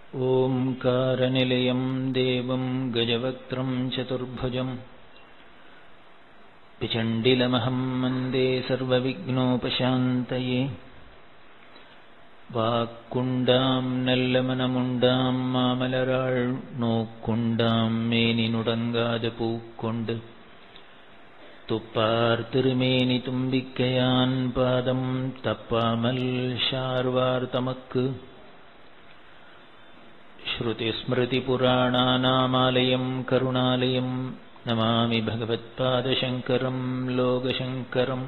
ओङ्कारनिलयम् देवम् गजवक्त्रम् चतुर्भुजम् पिचण्डिलमहम् वन्दे सर्वविघ्नोपशान्तये வாக்குண்டாம் நல்லமனமுண்டாம் மாமலராள் நோக்குண்டாம் மேனி நுடங்காது பூக்கொண்டு துப்பார் திருமேனி தும்பிக்கையான் பாதம் தப்பாமல் ஷார்வார் தமக்கு श्रुतिस्मृतिपुराणानामालयम् करुणालयम् नमामि भगवत्पादशङ्करम् लोकशङ्करम्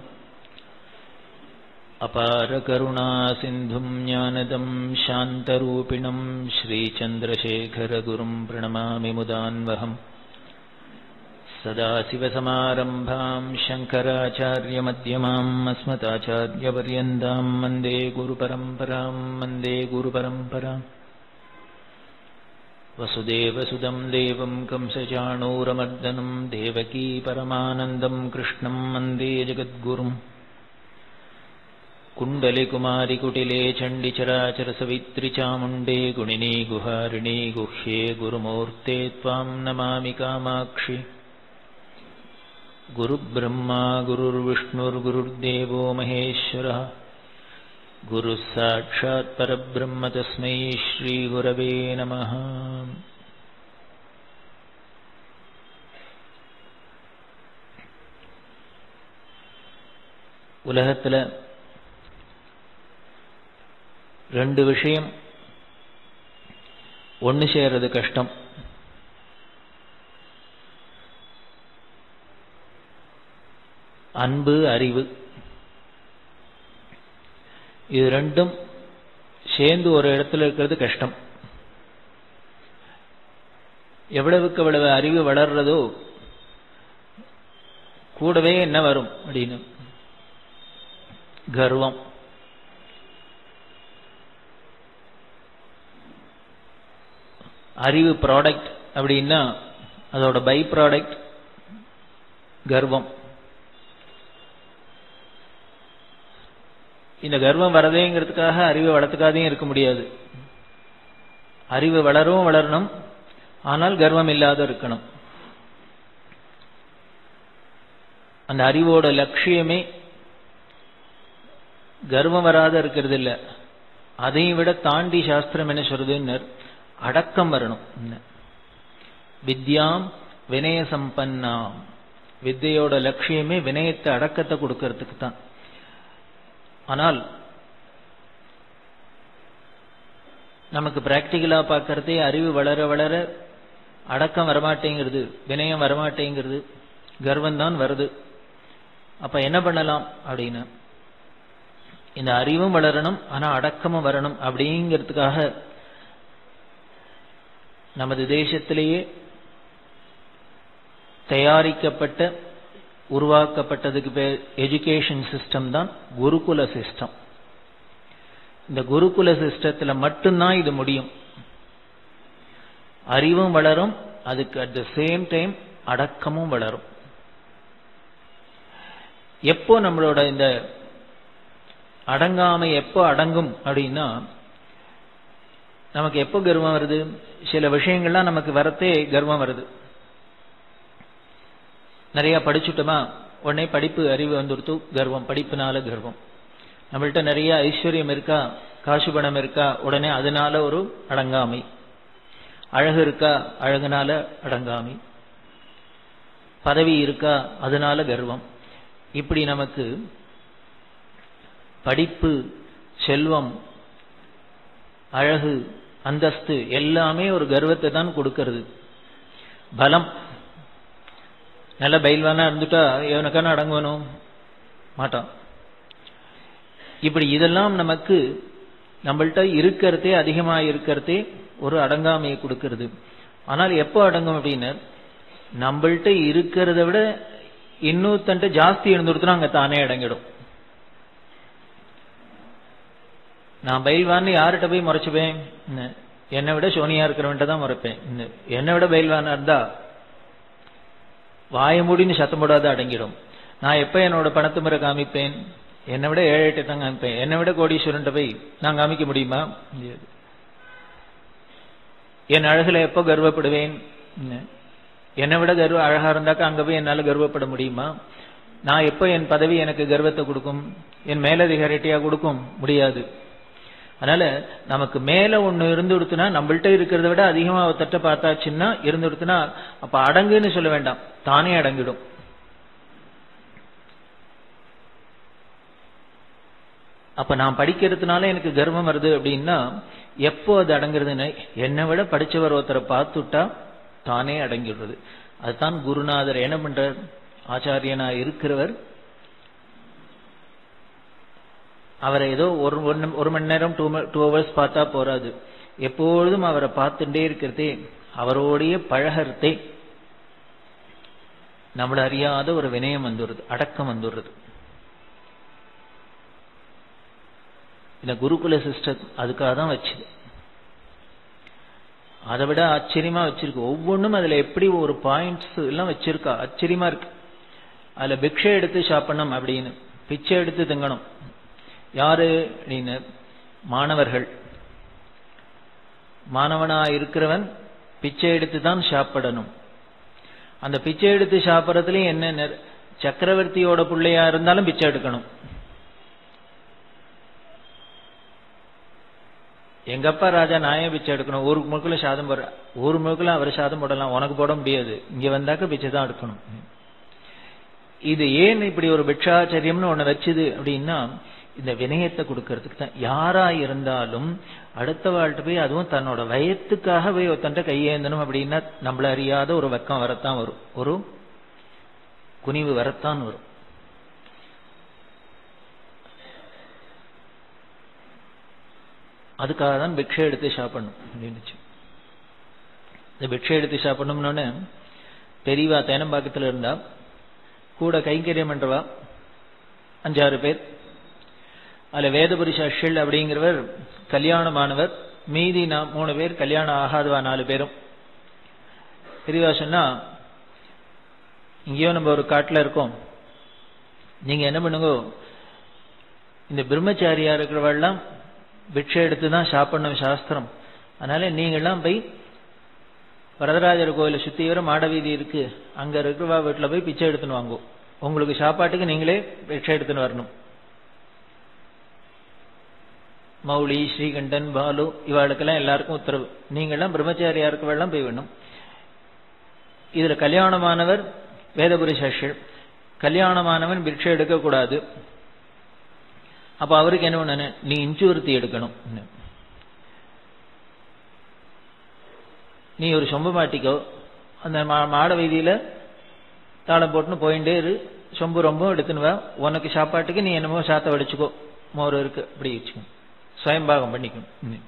अपारकरुणासिन्धुम् ज्ञानदम् शान्तरूपिणम् श्रीचन्द्रशेखरगुरुम् प्रणमामि मुदान्वहम् सदाशिवसमारम्भाम् शङ्कराचार्यमध्यमाम् अस्मदाचार्यपर्यन्ताम् वन्दे गुरुपरम्पराम् वन्दे गुरुपरम्पराम् वसुदेवसुदम् देवम् कंसचाणूरमर्दनम् देवकी परमानन्दम् कृष्णम् वन्दे जगद्गुरुम् कुण्डलिकुमारिकुटिले चण्डिचराचरसवित्रिचामुण्डे गुणिनी गुहारिणी गुह्ये गुरुमूर्ते त्वाम् नमामि कामाक्षि गुरुब्रह्मा गुरुर्विष्णुर्गुरुर्देवो महेश्वरः गुरुः साक्षात् परब्रह्म तस्मै श्रीगुरवे நமः உலகத்தில் ரெண்டு விஷயம் ஒன்று சேர்றது கஷ்டம் அன்பு அறிவு இது ரெண்டும் சேர்ந்து ஒரு இடத்துல இருக்கிறது கஷ்டம் எவ்வளவுக்கு எவ்வளவு அறிவு வளர்றதோ கூடவே என்ன வரும் அப்படின்னு கர்வம் அறிவு ப்ராடக்ட் அப்படின்னா அதோட பை ப்ராடக்ட் கர்வம் இந்த கர்வம் வரதேங்கிறதுக்காக அறிவை வளர்த்துக்காதையும் இருக்க முடியாது அறிவு வளரவும் வளரணும் ஆனால் கர்வம் இல்லாத இருக்கணும் அந்த அறிவோட லட்சியமே கர்வம் வராத இருக்கிறது இல்ல அதையும் விட தாண்டி சாஸ்திரம் என்ன சொல்றதுன்னு அடக்கம் வரணும் வித்யாம் வினய சம்பன்னாம் வித்தையோட லட்சியமே வினயத்தை அடக்கத்தை கொடுக்கறதுக்கு தான் ஆனால் நமக்கு பிராக்டிக்கலா பார்க்கறதே அறிவு வளர வளர அடக்கம் வரமாட்டேங்கிறது வினயம் வரமாட்டேங்கிறது கர்வம் தான் வருது அப்ப என்ன பண்ணலாம் அப்படின்னு இந்த அறிவும் வளரணும் ஆனா அடக்கமும் வரணும் அப்படிங்கிறதுக்காக நமது தேசத்திலேயே தயாரிக்கப்பட்ட உருவாக்கப்பட்டதுக்கு பேர் எஜுகேஷன் சிஸ்டம் தான் குருகுல சிஸ்டம் இந்த குருகுல சிஸ்டத்துல மட்டும்தான் இது முடியும் அறிவும் வளரும் அதுக்கு அட் த சேம் டைம் அடக்கமும் வளரும் எப்போ நம்மளோட இந்த அடங்காமை எப்போ அடங்கும் அப்படின்னா நமக்கு எப்போ கர்வம் வருது சில விஷயங்கள்லாம் நமக்கு வரத்தே கர்வம் வருது நிறைய படிச்சுட்டோமா உடனே படிப்பு அறிவு வந்துடுத்து கர்வம் படிப்புனால கர்வம் நம்மள்ட்ட நிறைய ஐஸ்வர்யம் இருக்கா காசு பணம் இருக்கா உடனே அதனால ஒரு அடங்காமை அழகு இருக்கா அழகுனால அடங்காமை பதவி இருக்கா அதனால கர்வம் இப்படி நமக்கு படிப்பு செல்வம் அழகு அந்தஸ்து எல்லாமே ஒரு கர்வத்தை தான் கொடுக்கிறது பலம் நல்ல பயில்வானா இருந்துட்டா எவனுக்கான அடங்குவனும் மாட்டான் இப்படி இதெல்லாம் நமக்கு நம்மள்ட்ட இருக்கிறதே அதிகமா இருக்கிறதே ஒரு அடங்காமையை கொடுக்கிறது ஆனால் எப்போ அடங்கும் அப்படின்னு நம்மள்ட்ட இருக்கிறத விட இன்னொருத்தன்ட்ட ஜாஸ்தி இருந்துடுத்துனா அங்க தானே அடங்கிடும் நான் பயில்வான்னு யார்கிட்ட போய் முறைச்சுப்பேன் என்னை விட சோனியா இருக்கிறவன்ட்ட தான் முறைப்பேன் என்னை விட பயில்வானா இருந்தா வாய மூடின்னு சத்தம் போடாத அடங்கிடும் நான் எப்ப என்னோட பணத்து முறை காமிப்பேன் என்னை விட ஏழை தான் காமிப்பேன் என்னை விட கோடீஸ்வரன்ட்ட போய் நான் காமிக்க முடியுமா முடியாது என் அழகுல எப்போ கர்வப்படுவேன் என்னை விட கர்வ அழகா இருந்தாக்கா அங்க போய் என்னால கர்வப்பட முடியுமா நான் எப்போ என் பதவி எனக்கு கர்வத்தை கொடுக்கும் என் மேலதிகாரிட்டியா கொடுக்கும் முடியாது அதனால நமக்கு மேல ஒண்ணு இருந்து கொடுத்துனா நம்மள்ட்ட இருக்கிறத விட அதிகமா ஒருத்தட்ட பார்த்தாச்சுன்னா இருந்து கொடுத்துனா அப்ப அடங்குன்னு சொல்ல வேண்டாம் தானே அடங்கிடும் அப்ப நான் படிக்கிறதுனால எனக்கு கர்வம் வருது அப்படின்னா எப்போ அது அடங்குறதுன்னு என்னை விட படிச்சவர் ஒருத்தரை பார்த்துட்டா தானே அடங்கிடுறது அதுதான் குருநாதர் என்ன பண்றார் ஆச்சாரியனா இருக்கிறவர் அவரை ஏதோ ஒரு ஒரு மணி நேரம் டூ டூ ஹவர்ஸ் பார்த்தா போறாது எப்பொழுதும் அவரை பார்த்துட்டே இருக்கிறதே அவரோடைய பழகிறதே நம்மள அறியாத ஒரு வினயம் வந்துடுறது அடக்கம் வந்துடுறது இந்த குருகுல சிஸ்டம் அதுக்காக தான் வச்சுது அதை விட ஆச்சரியமா வச்சிருக்கு ஒவ்வொன்றும் அதுல எப்படி ஒரு பாயிண்ட்ஸ் எல்லாம் வச்சிருக்கா ஆச்சரியமா இருக்கு அதுல பிக்ஷை எடுத்து சாப்பிடணும் அப்படின்னு பிச்சை எடுத்து திங்கணும் யாரு அப்படின்னு மாணவர்கள் மாணவனா இருக்கிறவன் பிச்சை எடுத்து தான் சாப்பிடணும் அந்த பிச்சை எடுத்து சாப்பிட்றதுலயும் என்ன சக்கரவர்த்தியோட பிள்ளையா இருந்தாலும் பிச்சை எடுக்கணும் எங்க அப்பா ராஜா நாயே பிச்சை எடுக்கணும் ஊருக்கு முழுக்கல சாதம் போடுற ஊர் முழுக்கல அவர் சாதம் போடலாம் உனக்கு போட முடியாது இங்க வந்தாக்க பிச்சை தான் எடுக்கணும் இது ஏன் இப்படி ஒரு பிக்ஷாச்சரியம்னு ஒண்ணு வச்சுது அப்படின்னா இந்த வினயத்தை கொடுக்கறதுக்கு தான் யாரா இருந்தாலும் அடுத்த வாழ்க்கை போய் அதுவும் தன்னோட வயத்துக்காக போய் ஒருத்தன்ட்ட கையேந்தணும் அப்படின்னா நம்மள அறியாத ஒரு வெக்கம் வரத்தான் வரும் ஒரு குனிவு வரத்தான் வரும் அதுக்காக தான் பிக்ஷை எடுத்து சாப்பிடணும் அப்படின்னுச்சு இந்த பிக்ஷை எடுத்து சாப்பிடணும்னு பெரியவா தேனம்பாக்கத்தில் இருந்தா கூட கைங்கரியம் பண்றவா அஞ்சாறு பேர் அதுல வேதபுரி சஷில் அப்படிங்கிறவர் கல்யாணமானவர் மீதி நான் மூணு பேர் கல்யாணம் ஆகாதவா நாலு பேரும் பெரியவா சொன்னா இங்கேயோ நம்ம ஒரு காட்டுல இருக்கோம் நீங்க என்ன பண்ணுங்க இந்த பிரம்மச்சாரியா இருக்கிறவெல்லாம் பிக்ஷை எடுத்து தான் சாப்பிடணும் சாஸ்திரம் அதனால நீங்கள்லாம் போய் வரதராஜர் கோயிலை சுத்தி வர மாடவீதி இருக்கு அங்க இருக்கிறவா வீட்டுல போய் பிச்சை எடுத்துன்னு வாங்குவோம் உங்களுக்கு சாப்பாட்டுக்கு நீங்களே பிக்ஷை எடுத்துன்னு வரணும் மௌலி ஸ்ரீகண்டன் பாலு இவாளுக்கெல்லாம் எல்லாருக்கும் உத்தரவு நீங்கள்லாம் பிரம்மச்சாரியா இருக்கவெல்லாம் போய் வேணும் இதுல கல்யாணமானவர் வேதபுரி சஷர் கல்யாணமானவன் பிக்ஷை எடுக்கக்கூடாது அப்ப அவருக்கு என்ன பண்ணு நீ இன்சூரத்தி எடுக்கணும் நீ ஒரு சொம்பு மாட்டிக்கோ அந்த மாட வீதியில தாளம் போட்டுன்னு போயிட்டே இரு சொம்பு ரொம்ப எடுத்துன்னு வா உனக்கு சாப்பாட்டுக்கு நீ என்னமோ சாத்த வடிச்சுக்கோ மோர் இருக்கு அப்படி வச்சுக்கோ சுயம்பாகம் பண்ணிக்கணும்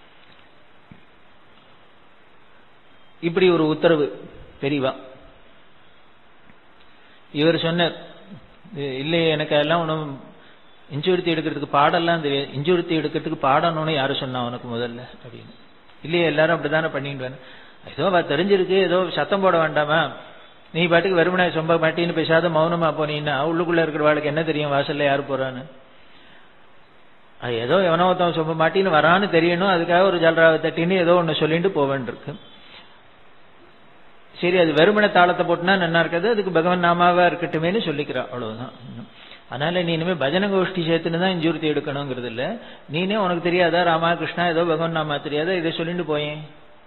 இப்படி ஒரு உத்தரவு பெரியவா இவர் சொன்னார் இல்லையே எனக்கு அதெல்லாம் ஒன்றும் இன்சூரித்தி எடுக்கிறதுக்கு பாடெல்லாம் தெரியாது இன்சூரித்தி எடுக்கிறதுக்கு பாடணும்னு யாரு சொன்னா உனக்கு முதல்ல அப்படின்னு இல்லையே எல்லாரும் அப்படித்தானே பண்ணிட்டு ஏதோ தெரிஞ்சிருக்கு ஏதோ சத்தம் போட வேண்டாமா நீ பாட்டுக்கு வெறுமனே சொம்ப மாட்டின்னு பேசாத மௌனமா போனீங்கன்னா உள்ளுக்குள்ள இருக்கிற வாழ்க்கை என்ன தெரியும் வாசல்ல யாரு போறான்னு அது ஏதோ எவனோ ஒருத்தன் சொம்ப மாட்டின்னு வரான்னு தெரியணும் அதுக்காக ஒரு ஜல்ராவை தட்டின்னு ஏதோ ஒன்று சொல்லிட்டு போவேன் இருக்கு சரி அது வெறுமனை தாளத்தை போட்டுனா நல்லா இருக்காது அதுக்கு பகவான் நாமாவா இருக்கட்டுமேனு சொல்லிக்கிறான் அவ்வளவுதான் அதனால நீ இனிமே பஜன கோஷ்டி சேர்த்துன்னு தான் இன்ஜூர்த்தி எடுக்கணுங்கிறது இல்ல நீனே உனக்கு தெரியாதா ராமா கிருஷ்ணா ஏதோ பகவான் நாமா தெரியாதா இதை சொல்லிட்டு போயேன்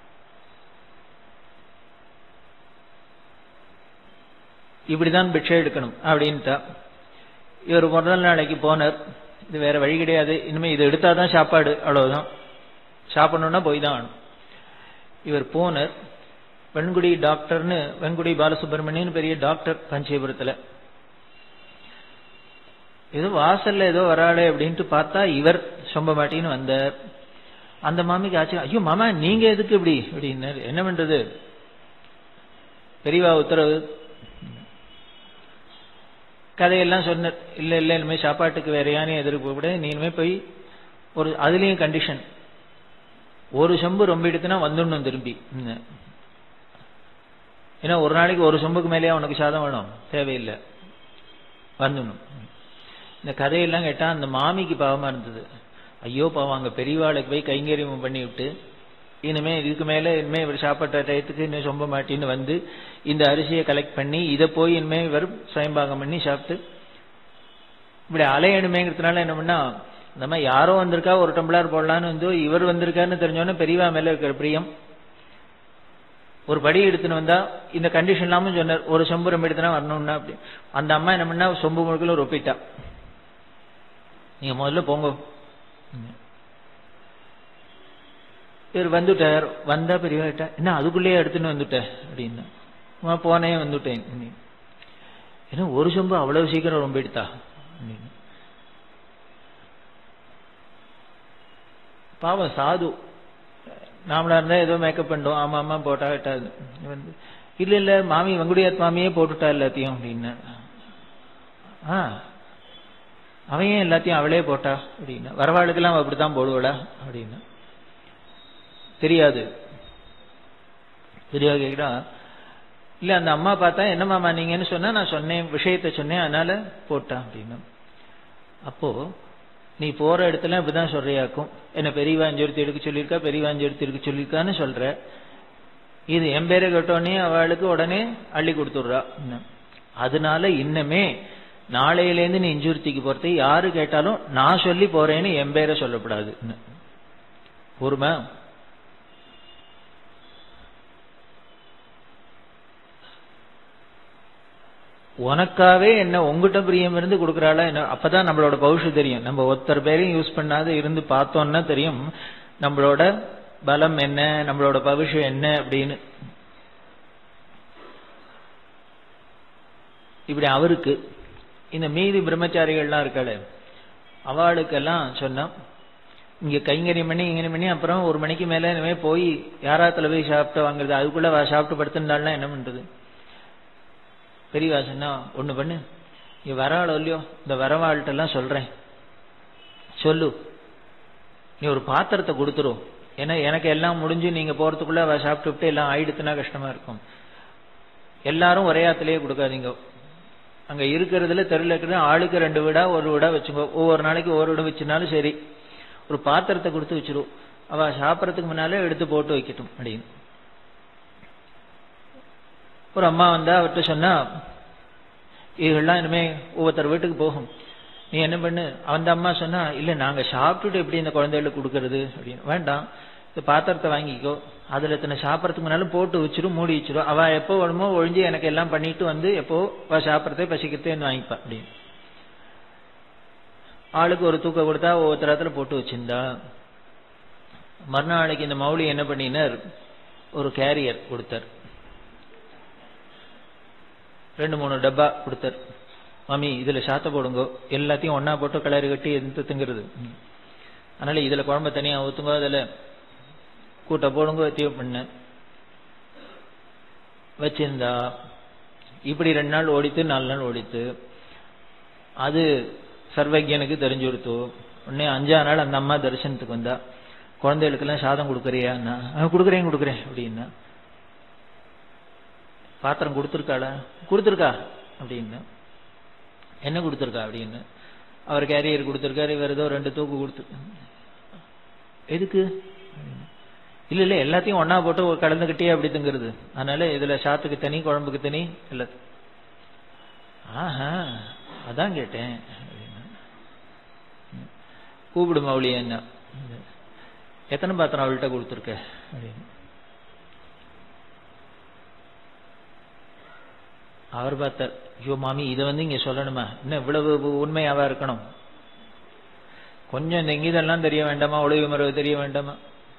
இப்படிதான் பிக்ஷை எடுக்கணும் அப்படின்ட்டா இவர் முதல் நாளைக்கு போனார் இது வேற வழி கிடையாது இனிமே இது எடுத்தாதான் சாப்பாடு அவ்வளவுதான் சாப்பிடணும்னா போய் தான் ஆகணும் இவர் போனர் வெண்குடி டாக்டர்னு வெண்குடி பாலசுப்ரமணியன் பெரிய டாக்டர் காஞ்சிபுரத்துல ஏதோ வாசல்ல ஏதோ வராளே அப்படின்ட்டு பார்த்தா இவர் சொம்ப மாட்டின்னு வந்தார் அந்த மாமிக்கு ஆச்சு ஐயோ மாமா நீங்க எதுக்கு இப்படி அப்படின்னாரு என்ன பண்றது பெரியவா உத்தரவு கதையெல்லாம் சொன்ன இல்ல இல்ல இனிமே சாப்பாட்டுக்கு வேற யானையும் எதிர்ப்பு நீ இனிமே போய் ஒரு அதுலயும் கண்டிஷன் ஒரு சொம்பு ரொம்ப எடுத்துனா வந்துடணும் திரும்பி ஏன்னா ஒரு நாளைக்கு ஒரு சொம்புக்கு மேலேயே உனக்கு சாதம் வேணும் தேவையில்லை வந்துடணும் இந்த கதையெல்லாம் கேட்டா அந்த மாமிக்கு பாவமா இருந்தது ஐயோ பாவம் அங்க பெரியவாளுக்கு போய் கைங்கரியம் பண்ணி விட்டு இனிமே இதுக்கு மேல இனிமே இவர் சாப்பிட்ட டயத்துக்கு இன்னும் சொம்ப மாட்டின்னு வந்து இந்த அரிசியை கலெக்ட் பண்ணி இதை போய் இனிமே இவர் சுயம்பாகம் பண்ணி சாப்பிட்டு இப்படி அலையணுமேங்கிறதுனால என்ன பண்ணா இந்த மாதிரி யாரோ வந்திருக்கா ஒரு டம்ளர் போடலான்னு வந்து இவர் வந்திருக்காருன்னு தெரிஞ்சோன்னே பெரியவா மேல இருக்கிற பிரியம் ஒரு படி எடுத்துன்னு வந்தா இந்த கண்டிஷன் இல்லாம சொன்னார் ஒரு சொம்பு ரொம்ப எடுத்துனா வரணும்னா அப்படி அந்த அம்மா என்ன பண்ணா சொம்பு முழுக்கல ரொப்பிட்டா நீங்க முதல்ல போங்க இவர் வந்துட்டார் வந்தா பெரியவாட்டா என்ன அதுக்குள்ளேயே எடுத்துன்னு வந்துட்டேன் அப்படின்னு போனேன் வந்துட்டேன் ஏன்னா ஒரு சொம்பு அவ்வளவு சீக்கிரம் ரொம்ப எடுத்தா அப்படின்னு பாவம் சாது நாமளா இருந்தா ஏதோ மேக்கப் பண்ணோம் ஆமா ஆமா போட்டா விட்டாது வந்து இல்ல இல்ல மாமி வெங்குடியாத் மாமியே போட்டுட்டா எல்லாத்தையும் அப்படின்னு ஆ அவன் ஏன் எல்லாத்தையும் அவளே போட்டா அப்படின்னா வரவாளுக்கெல்லாம் அப்படித்தான் போடுவடா அப்படின்னு தெரியாது தெரியாது கேக்குறா இல்ல அந்த அம்மா பார்த்தா என்ன மாமா நீங்கன்னு சொன்னா நான் சொன்னேன் விஷயத்த சொன்னேன் அதனால போட்டான் அப்படின்னு அப்போ நீ போற இடத்துல இப்படிதான் சொல்றியாக்கும் என்ன பெரியவா அஞ்சொருத்தி எடுக்க சொல்லியிருக்கா பெரியவா அஞ்சொருத்தி எடுக்க சொல்லியிருக்கான்னு சொல்ற இது என் பேரை கேட்டோடனே அவளுக்கு உடனே அள்ளி கொடுத்துடுறா அதனால இன்னமே நாளையிலேருந்து நீ இஞ்சுருத்திக்கு போறது யாரு கேட்டாலும் நான் சொல்லி போறேன்னு என் பேரை சொல்லக்கூடாது பொறுமை உனக்காவே என்ன உங்ககிட்ட பிரியம் இருந்து கொடுக்குறாளா என்ன அப்பதான் நம்மளோட பௌஷம் தெரியும் நம்ம ஒருத்தர் பேரையும் யூஸ் பண்ணாத இருந்து பார்த்தோம்னா தெரியும் நம்மளோட பலம் என்ன நம்மளோட பவிஷம் என்ன அப்படின்னு இப்படி அவருக்கு இந்த மீதி பிரம்மச்சாரிகள்லாம் இருக்காளே அவளுக்கெல்லாம் சொன்னா இங்க கைங்கரியம் பண்ணி இங்கரியம் பண்ணி அப்புறம் ஒரு மணிக்கு மேல இனிமே போய் யாராத்துல போய் சாப்பிட்டு வாங்குறது அதுக்குள்ள சாப்பிட்டு படுத்திருந்தாள்னா என்ன பண்றது பெரியவா சொன்னா ஒண்ணு பண்ணு நீ வரவாள் இல்லையோ இந்த வரவாள்கிட்ட எல்லாம் சொல்றேன் சொல்லு நீ ஒரு பாத்திரத்தை கொடுத்துரும் ஏன்னா எனக்கு எல்லாம் முடிஞ்சு நீங்க போறதுக்குள்ள அவ சாப்பிட்டு விட்டு எல்லாம் ஆயிடுத்துனா கஷ்டமா இருக்கும் எல்லாரும் ஒரே ஆத்திலேயே கொடுக்காதீங்க அங்க இருக்கிறதுல தெருல இருக்கிற ஆளுக்கு ரெண்டு வீடா ஒரு வீடா வச்சுக்கோ ஒவ்வொரு நாளைக்கு ஒரு வீடு வச்சுனாலும் சரி ஒரு பாத்திரத்தை கொடுத்து வச்சிரும் அவ சாப்பிடறதுக்கு முன்னாலே எடுத்து போட்டு வைக்கட்டும் அப்படின்னு ஒரு அம்மா வந்தா அவர்கிட்ட சொன்னா இதுகள்லாம் இனிமே ஒவ்வொருத்தர் வீட்டுக்கு போகும் நீ என்ன பண்ணு அந்த அம்மா சொன்னா இல்ல நாங்க சாப்பிட்டுட்டு எப்படி இந்த குழந்தைகளுக்கு கொடுக்கறது அப்படின்னு வேண்டாம் இந்த பாத்திரத்தை வாங்கிக்கோ அதுல இத்தனை சாப்பிடறதுக்கு முன்னாலும் போட்டு வச்சிரும் மூடி வச்சிரும் அவ எப்போ வேணுமோ ஒழிஞ்சு எனக்கு எல்லாம் பண்ணிட்டு வந்து எப்போ அவ சாப்பிடறதே பசிக்கிறதே வாங்கிப்பா அப்படின்னு ஆளுக்கு ஒரு தூக்க கொடுத்தா ஒவ்வொருத்தரத்துல போட்டு வச்சிருந்தா மறுநாளைக்கு இந்த மௌலி என்ன பண்ணினார் ஒரு கேரியர் கொடுத்தார் ரெண்டு மூணு டப்பா கொடுத்தார் மாமி இதுல சாத்த போடுங்க எல்லாத்தையும் ஒன்னா போட்டு கிளறி கட்டி எந்த திங்கிறது அதனால இதுல குழம்பு தனியா ஊத்துங்க அதுல கூட்ட போடுங்க தீவம் பண்ண வச்சிருந்தா இப்படி ரெண்டு நாள் ஓடித்து நாலு நாள் ஓடித்து அது சர்வஜனுக்கு தெரிஞ்சு கொடுத்து உடனே அஞ்சா நாள் அந்த அம்மா தரிசனத்துக்கு வந்தா குழந்தைகளுக்கெல்லாம் சாதம் கொடுக்குறியா கொடுக்குறேன் கொடுக்குறேன் அப்படின்னா பாத்திரம் கொடுத்துருக்காளா கொடுத்துருக்கா அப்படின்னு என்ன கொடுத்துருக்கா அப்படின்னு அவர் கேரியர் கொடுத்துருக்காரு இவர் ஏதோ ரெண்டு தூக்கு கொடுத்து எதுக்கு இல்ல இல்ல எல்லாத்தையும் ஒன்னா போட்டு ஒரு கலந்துகிட்டே அப்படி தங்குறது அதனால இதுல சாத்துக்கு தனி குழம்புக்கு தனி இல்ல ஆஹா அதான் கேட்டேன் கூப்பிடு மௌலி என்ன எத்தனை பாத்திரம் அவள்கிட்ட கொடுத்துருக்க அப்படின்னு அவர் பார்த்தார் ஐயோ மாமி இதை வந்து இங்க சொல்லணுமா இன்னும் இவ்வளவு உண்மையாவா இருக்கணும் கொஞ்சம் இந்த இங்கீதெல்லாம் தெரிய வேண்டாமா ஒளிவு மரபு தெரிய வேண்டாமா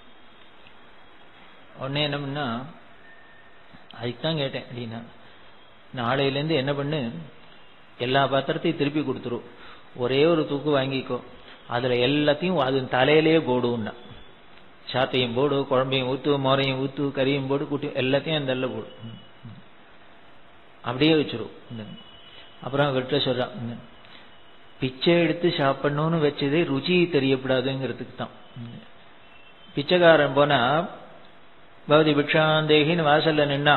உடனே என்ன பண்ணா அதுக்கு தான் கேட்டேன் அப்படின்னா நாளையிலேருந்து என்ன பண்ணு எல்லா பாத்திரத்தையும் திருப்பி கொடுத்துரும் ஒரே ஒரு தூக்கு வாங்கிக்கோ அதுல எல்லாத்தையும் அது தலையிலேயே போடுன்னா சாத்தையும் போடு குழம்பையும் ஊத்து மோரையும் ஊத்து கறியும் போடு கூட்டி எல்லாத்தையும் அந்த எல்லாம் போடு அப்படியே வச்சிரும் அப்புறம் வெட்ட சொல்றான் பிச்சை எடுத்து சாப்பிடணும்னு வச்சதே ருச்சி தெரியப்படாதுங்கிறதுக்கு தான் பிச்சைக்காரன் போனா பகவதி பிக்ஷாந்தேகின்னு வாசல்ல நின்னா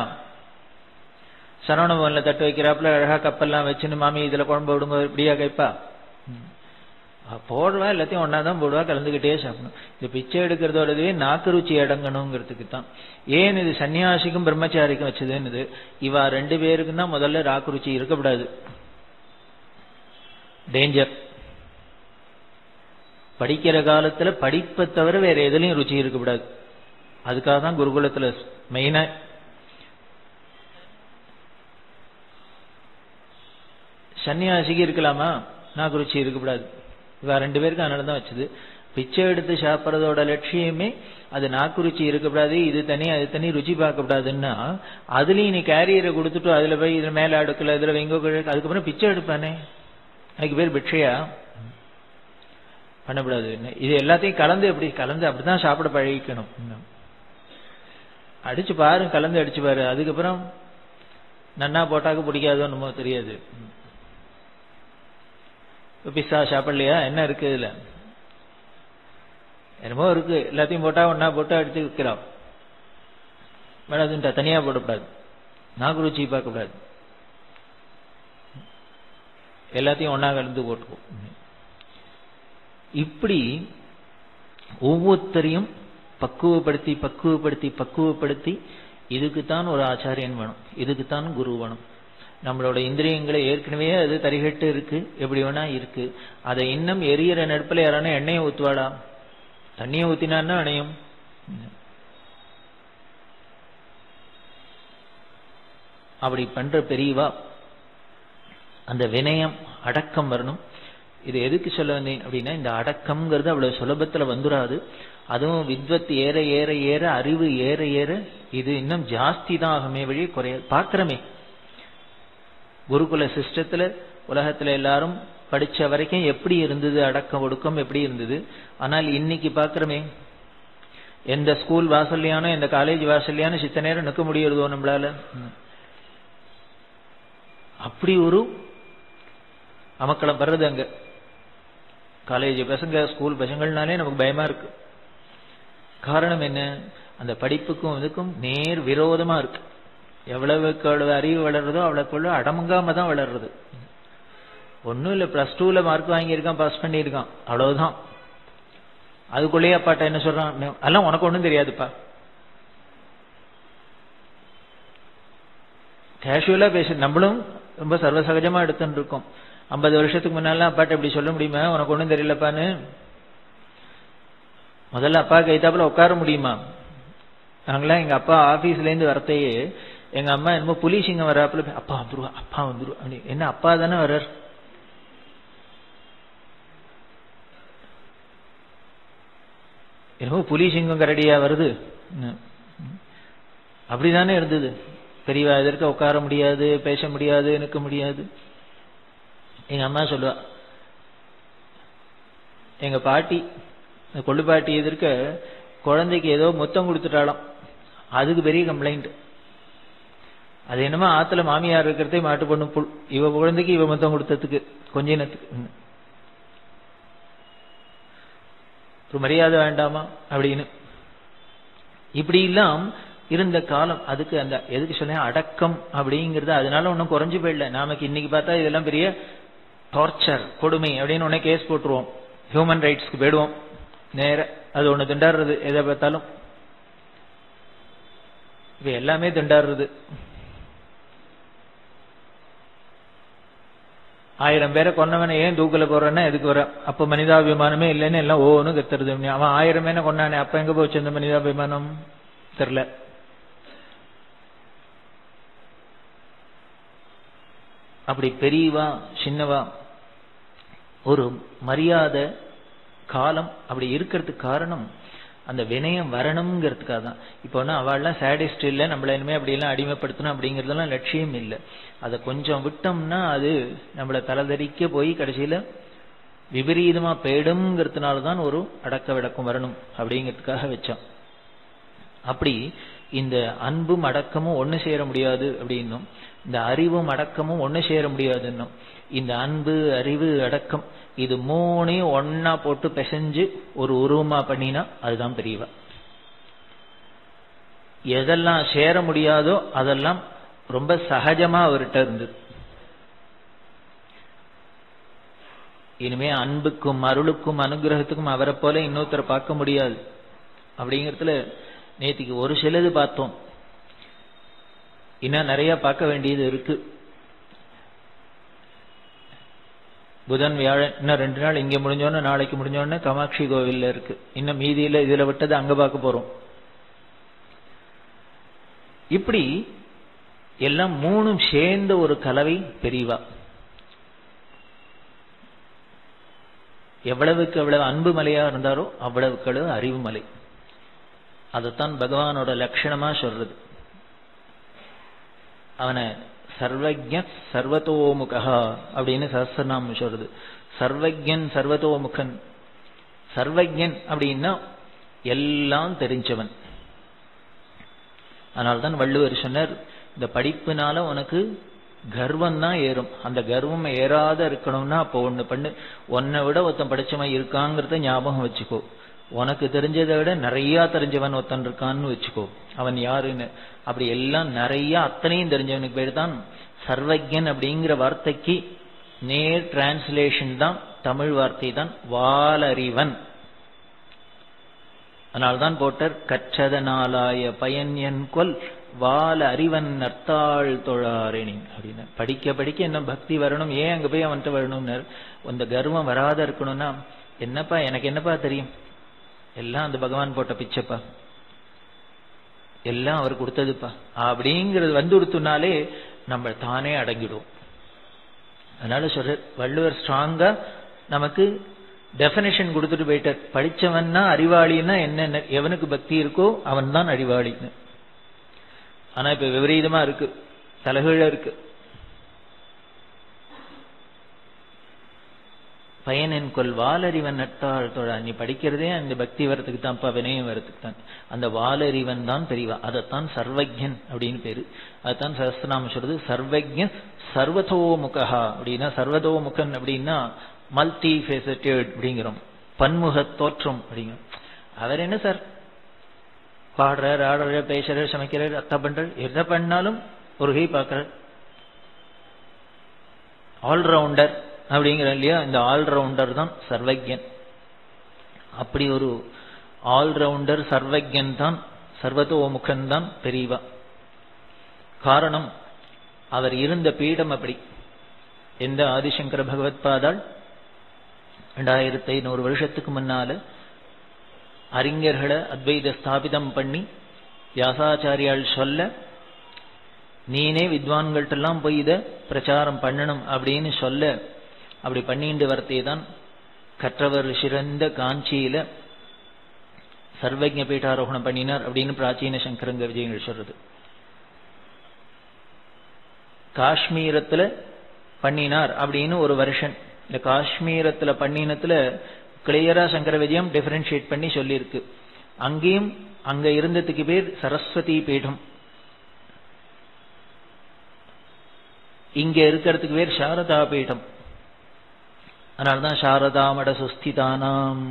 சரவணபவன்ல தட்டு வைக்கிறாப்புல அழகா கப்பல்லாம் வச்சுன்னு மாமி இதுல குழம்பு விடுங்க இப்படியா கைப்பா போடுவா எல்லாத்தையும் ஒன்னா தான் போடுவா கலந்துகிட்டே சாப்பிடணும் இது பிச்சை எடுக்கிறதோடவே நாக்கு ருச்சி அடங்கணுங்கிறதுக்கு தான் ஏன் இது சன்னியாசிக்கும் பிரம்மச்சாரிக்கும் வச்சதுன்னு இவா ரெண்டு பேருக்கும் தான் முதல்ல ராக்கு ருச்சி இருக்கக்கூடாது டேஞ்சர் படிக்கிற காலத்துல படிப்பை தவிர வேற எதுலயும் ருச்சி இருக்கக்கூடாது அதுக்காக தான் குருகுலத்துல மெயினா சன்னியாசிக்கு இருக்கலாமா நாக்கு ருச்சி இருக்கக்கூடாது இவ ரெண்டு பேருக்கும் அதனால தான் வச்சது பிச்சை எடுத்து சாப்பிட்றதோட லட்சியமே அது நாக்கு ருச்சி இருக்கக்கூடாது இது தனி அது தனி ருச்சி பார்க்கக்கூடாதுன்னா அதுலயும் நீ கேரியரை கொடுத்துட்டு அதுல போய் இதுல மேல அடுக்கல இதுல வெங்கோ அதுக்கப்புறம் பிச்சை எடுப்பானே அதுக்கு பேர் பிட்சையா பண்ணக்கூடாது இது எல்லாத்தையும் கலந்து எப்படி கலந்து அப்படிதான் சாப்பிட பழகிக்கணும் அடிச்சு பாரு கலந்து அடிச்சு பாரு அதுக்கப்புறம் நன்னா போட்டாக்க பிடிக்காதோ என்னமோ தெரியாது பிஸ்ஸா சாப்பிடலையா என்ன இருக்கு இதுல என்னமோ இருக்கு எல்லாத்தையும் போட்டா ஒன்னா போட்டு அடிச்சு விற்கிறோம் வேணாதுன்ட்டா தனியா போடக்கூடாது நாக்கு ருச்சி பார்க்கக்கூடாது எல்லாத்தையும் ஒன்னா கலந்து போட்டுக்கும் இப்படி ஒவ்வொருத்தரையும் பக்குவப்படுத்தி பக்குவப்படுத்தி பக்குவப்படுத்தி இதுக்குத்தான் ஒரு ஆச்சாரியன் வேணும் இதுக்குத்தான் குரு வேணும் நம்மளோட இந்திரியங்களை ஏற்கனவே அது தரிகட்டு இருக்கு எப்படி வேணா இருக்கு அதை இன்னும் எரியற நெருப்புல யாரான எண்ணெயை ஊத்துவாடா தண்ணியை ஊத்தினான்னா அணையும் அப்படி பண்ற பெரியவா அந்த வினயம் அடக்கம் வரணும் இது எதுக்கு சொல்ல வந்தேன் அப்படின்னா இந்த அடக்கம்ங்கிறது அவ்வளவு சுலபத்துல வந்துடாது அதுவும் வித்வத் ஏற ஏற ஏற அறிவு ஏற ஏற இது இன்னும் ஜாஸ்தி தான் ஆகுமே வழி குறைய பாக்குறமே குருகுல சிஸ்டத்துல உலகத்துல எல்லாரும் படிச்ச வரைக்கும் எப்படி இருந்தது அடக்கம் ஒடுக்கம் எப்படி இருந்தது ஆனால் இன்னைக்கு பாக்குறமே எந்த ஸ்கூல் வாசல்லையானோ எந்த காலேஜ் வாசல்லையானோ சித்த நேரம் நிற்க முடியறதோ நம்மளால அப்படி ஒரு அமக்களம் வர்றது அங்க காலேஜ் பசங்க ஸ்கூல் பசங்கள்னாலே நமக்கு பயமா இருக்கு காரணம் என்ன அந்த படிப்புக்கும் இதுக்கும் நேர் விரோதமா இருக்கு எவ்வளவுக்கு அவ்வளவு அறிவு வளர்றதோ அவ்வளவுக்குள்ள அடமங்காம தான் வளர்றது ஒன்னும் இல்ல பிளஸ் டூல மார்க் வாங்கியிருக்கான் பாஸ் பண்ணியிருக்கான் அவ்வளவுதான் அதுக்குள்ளேயே அப்பாட்ட என்ன சொல்றான் அதெல்லாம் உனக்கு ஒண்ணும் தெரியாதுப்பா கேஷுவலா பேச நம்மளும் ரொம்ப சர்வசகஜமா எடுத்துட்டு இருக்கோம் ஐம்பது வருஷத்துக்கு முன்னால அப்பாட்ட இப்படி சொல்ல முடியுமா உனக்கு ஒண்ணும் தெரியலப்பான்னு முதல்ல அப்பா கைத்தாப்புல உட்கார முடியுமா நாங்களாம் எங்க அப்பா ஆபீஸ்ல இருந்து வரத்தையே எங்க அம்மா என்னமோ புலிசிங்க வராப்புல அப்பா வந்துருவா அப்பா வந்துருவா அப்படி என்ன அப்பா தானே வர்றார் என்னமோ புலி சிங்கம் கரடியா வருது அப்படிதானே இருந்தது பெரியவா எதற்க உட்கார முடியாது பேச முடியாது நிற்க முடியாது எங்க அம்மா சொல்லுவா எங்க பாட்டி கொள்ளு பாட்டி எதிர்க்க குழந்தைக்கு ஏதோ முத்தம் கொடுத்துட்டாலும் அதுக்கு பெரிய கம்ப்ளைண்ட் அது என்னமோ ஆத்துல மாமியார் இருக்கிறதே மாட்டு பொண்ணு புல் இவ குழந்தைக்கு இவ முத்தம் கொடுத்ததுக்கு கொஞ்ச நேரத்துக்கு ஒரு மரியாதை வேண்டாமா அப்படின்னு இப்படி எல்லாம் இருந்த காலம் அதுக்கு அந்த எதுக்கு சொன்னேன் அடக்கம் அப்படிங்கிறது அதனால ஒன்றும் குறைஞ்சு போயிடல நாமக்கு இன்னைக்கு பார்த்தா இதெல்லாம் பெரிய டார்ச்சர் கொடுமை அப்படின்னு உடனே கேஸ் போட்டுருவோம் ஹியூமன் ரைட்ஸ்க்கு போயிடுவோம் நேர அது ஒண்ணு திண்டாடுறது எதை பார்த்தாலும் இது எல்லாமே திண்டாடுறது ஆயிரம் பேரை கொன்னவனை ஏன் தூக்கல போறேன்னா எதுக்கு வர அப்ப மனிதாபிமானமே இல்லைன்னு எல்லாம் ஓன்னு கத்துறது அவன் ஆயிரம் பேனை கொண்டானே அப்ப எங்க போச்சு அந்த மனிதாபிமானம் தெரியல அப்படி பெரியவா சின்னவா ஒரு மரியாதை காலம் அப்படி இருக்கிறதுக்கு காரணம் அந்த வினயம் வரணுங்கிறதுக்காக தான் இப்போ ஒன்றும் அவள்லாம் சேடிஸ்ட் இல்லை நம்மள இனிமே அப்படியெல்லாம் அடிமைப்படுத்தணும் அப்படிங்கிறதெல்லாம் லட்சியம் இல்லை அதை கொஞ்சம் விட்டோம்னா அது நம்மளை தலைதறிக்க போய் கடைசியில விபரீதமா போயிடுங்கிறதுனால தான் ஒரு அடக்க விடக்கம் வரணும் அப்படிங்கிறதுக்காக வச்சோம் அப்படி இந்த அன்பும் அடக்கமும் ஒன்று சேர முடியாது அப்படின்னும் இந்த அறிவும் அடக்கமும் ஒன்று சேர முடியாதுன்னும் இந்த அன்பு அறிவு அடக்கம் இது மூணையும் ஒன்னா போட்டு பிசைஞ்சு ஒரு உருவமா பண்ணினா அதுதான் பெரியவா எதெல்லாம் சேர முடியாதோ அதெல்லாம் ரொம்ப சகஜமா அவர்கிட்ட இருந்தது இனிமே அன்புக்கும் அருளுக்கும் அனுகிரகத்துக்கும் அவரை போல இன்னொருத்தரை பார்க்க முடியாது அப்படிங்கிறதுல நேத்திக்கு ஒரு சிலது பார்த்தோம் இன்னும் நிறைய பார்க்க வேண்டியது இருக்கு புதன் வியாழன் இன்னும் ரெண்டு நாள் இங்க முடிஞ்சோன்னு நாளைக்கு முடிஞ்சோன்னு காமாட்சி கோவில்ல இருக்கு இன்னும் மீதியில இதுல விட்டது அங்க பார்க்க போறோம் இப்படி எல்லாம் மூணும் சேர்ந்த ஒரு கலவை பெரியவா எவ்வளவுக்கு எவ்வளவு அன்பு மலையா இருந்தாரோ அவ்வளவுக்கு அளவு அறிவு மலை அதைத்தான் பகவானோட லட்சணமா சொல்றது அவனை சர்வஜ சர்வத்தோமுகா அப்படின்னு சஹசிரநாமம் சொல்றது சர்வஜன் சர்வத்தோமுகன் சர்வஜன் அப்படின்னா எல்லாம் தெரிஞ்சவன் அதனால்தான் வள்ளுவர் சொன்னார் இந்த படிப்புனால உனக்கு கர்வம் தான் ஏறும் அந்த கர்வம் ஏறாத இருக்கணும்னா அப்போ ஒண்ணு பண்ணு உன்னை விட ஒருத்தன் படிச்சவன் இருக்காங்கிறத ஞாபகம் வச்சுக்கோ உனக்கு தெரிஞ்சதை விட நிறைய தெரிஞ்சவன் ஒருத்தன் இருக்கான்னு வச்சுக்கோ அவன் யாருன்னு அப்படி எல்லாம் நிறைய அத்தனையும் தெரிஞ்சவனுக்கு பேர் தான் சர்வஜன் அப்படிங்கிற வார்த்தைக்கு நேர் டிரான்ஸ்லேஷன் தான் தமிழ் வார்த்தை தான் வாலறிவன் அதனால்தான் போட்டர் கற்றதனாலாய பயன் என் கொல் வால அறிவன் நர்த்தாள் தொழாரேனின் அப்படின்னு படிக்க படிக்க என்ன பக்தி வரணும் ஏன் அங்க போய் அவன்கிட்ட வரணும்னு அந்த கர்வம் வராத இருக்கணும்னா என்னப்பா எனக்கு என்னப்பா தெரியும் எல்லாம் அந்த பகவான் போட்ட பிச்சைப்பா எல்லாம் அவர் கொடுத்ததுப்பா அப்படிங்கிறது வந்து கொடுத்தனாலே நம்ம தானே அடங்கிடுவோம் அதனால சொல்ற வள்ளுவர் ஸ்ட்ராங்கா நமக்கு டெபினேஷன் கொடுத்துட்டு போயிட்டார் படிச்சவன்னா அறிவாளின்னா என்ன எவனுக்கு பக்தி இருக்கோ அவன் தான் அறிவாளின்னு ஆனா இப்ப விபரீதமா இருக்கு தலைகீழ இருக்கு பயனின் கொல் வாலறிவன் நட்டாள் தோழா நீ படிக்கிறதே அந்த பக்தி வரத்துக்கு தான்ப்பா வினயம் வரத்துக்கு தான் அந்த வாலறிவன் தான் பெரியவா அதைத்தான் சர்வஜன் அப்படின்னு பேரு அதைத்தான் சஹஸ்திரநாமம் சொல்றது சர்வஜன் சர்வதோமுகா அப்படின்னா சர்வதோமுகன் அப்படின்னா மல்டி ஃபேசட்டட் அப்படிங்கிறோம் பன்முக தோற்றம் அப்படிங்கிறோம் அவர் என்ன சார் பாடுறார் ஆடுறார் பேசுறார் சமைக்கிறார் அத்தா பண்றார் எதை பண்ணாலும் ஒரு கை பார்க்கிறார் ஆல்ரவுண்டர் அப்படிங்கிற இல்லையா இந்த ஆல்ரவுண்டர் தான் சர்வஜன் அப்படி ஒரு ஆல்ரவுண்டர் சர்வஜன் தான் சர்வதோமுகன் தான் பெரியவா காரணம் அவர் இருந்த பீடம் அப்படி எந்த ஆதிசங்கர பகவத் பாதாள் ரெண்டாயிரத்தி ஐநூறு வருஷத்துக்கு முன்னால அறிஞர்களை அத்வைத ஸ்தாபிதம் பண்ணி வியாசாச்சாரியால் சொல்ல நீனே வித்வான்கள்ட்டெல்லாம் போய் இதை பிரச்சாரம் பண்ணணும் அப்படின்னு சொல்ல அப்படி பண்ணிட்டு வரத்தே தான் கற்றவர் சிறந்த காஞ்சியில சர்வஜ பீட்டாரோகணம் பண்ணினார் அப்படின்னு பிராச்சீன சங்கரங்க விஜயங்கள் சொல்றது காஷ்மீரத்துல பண்ணினார் அப்படின்னு ஒரு வருஷன் இந்த காஷ்மீரத்துல பண்ணினத்துல கிளியரா சங்கர விஜயம் டிஃபரன்ஷியேட் பண்ணி சொல்லியிருக்கு அங்கேயும் அங்க இருந்ததுக்கு பேர் சரஸ்வதி பீடம் இங்க இருக்கிறதுக்கு பேர் சாரதா பீடம் அதனால்தான் சாரதா மட சுஸ்திதானாம்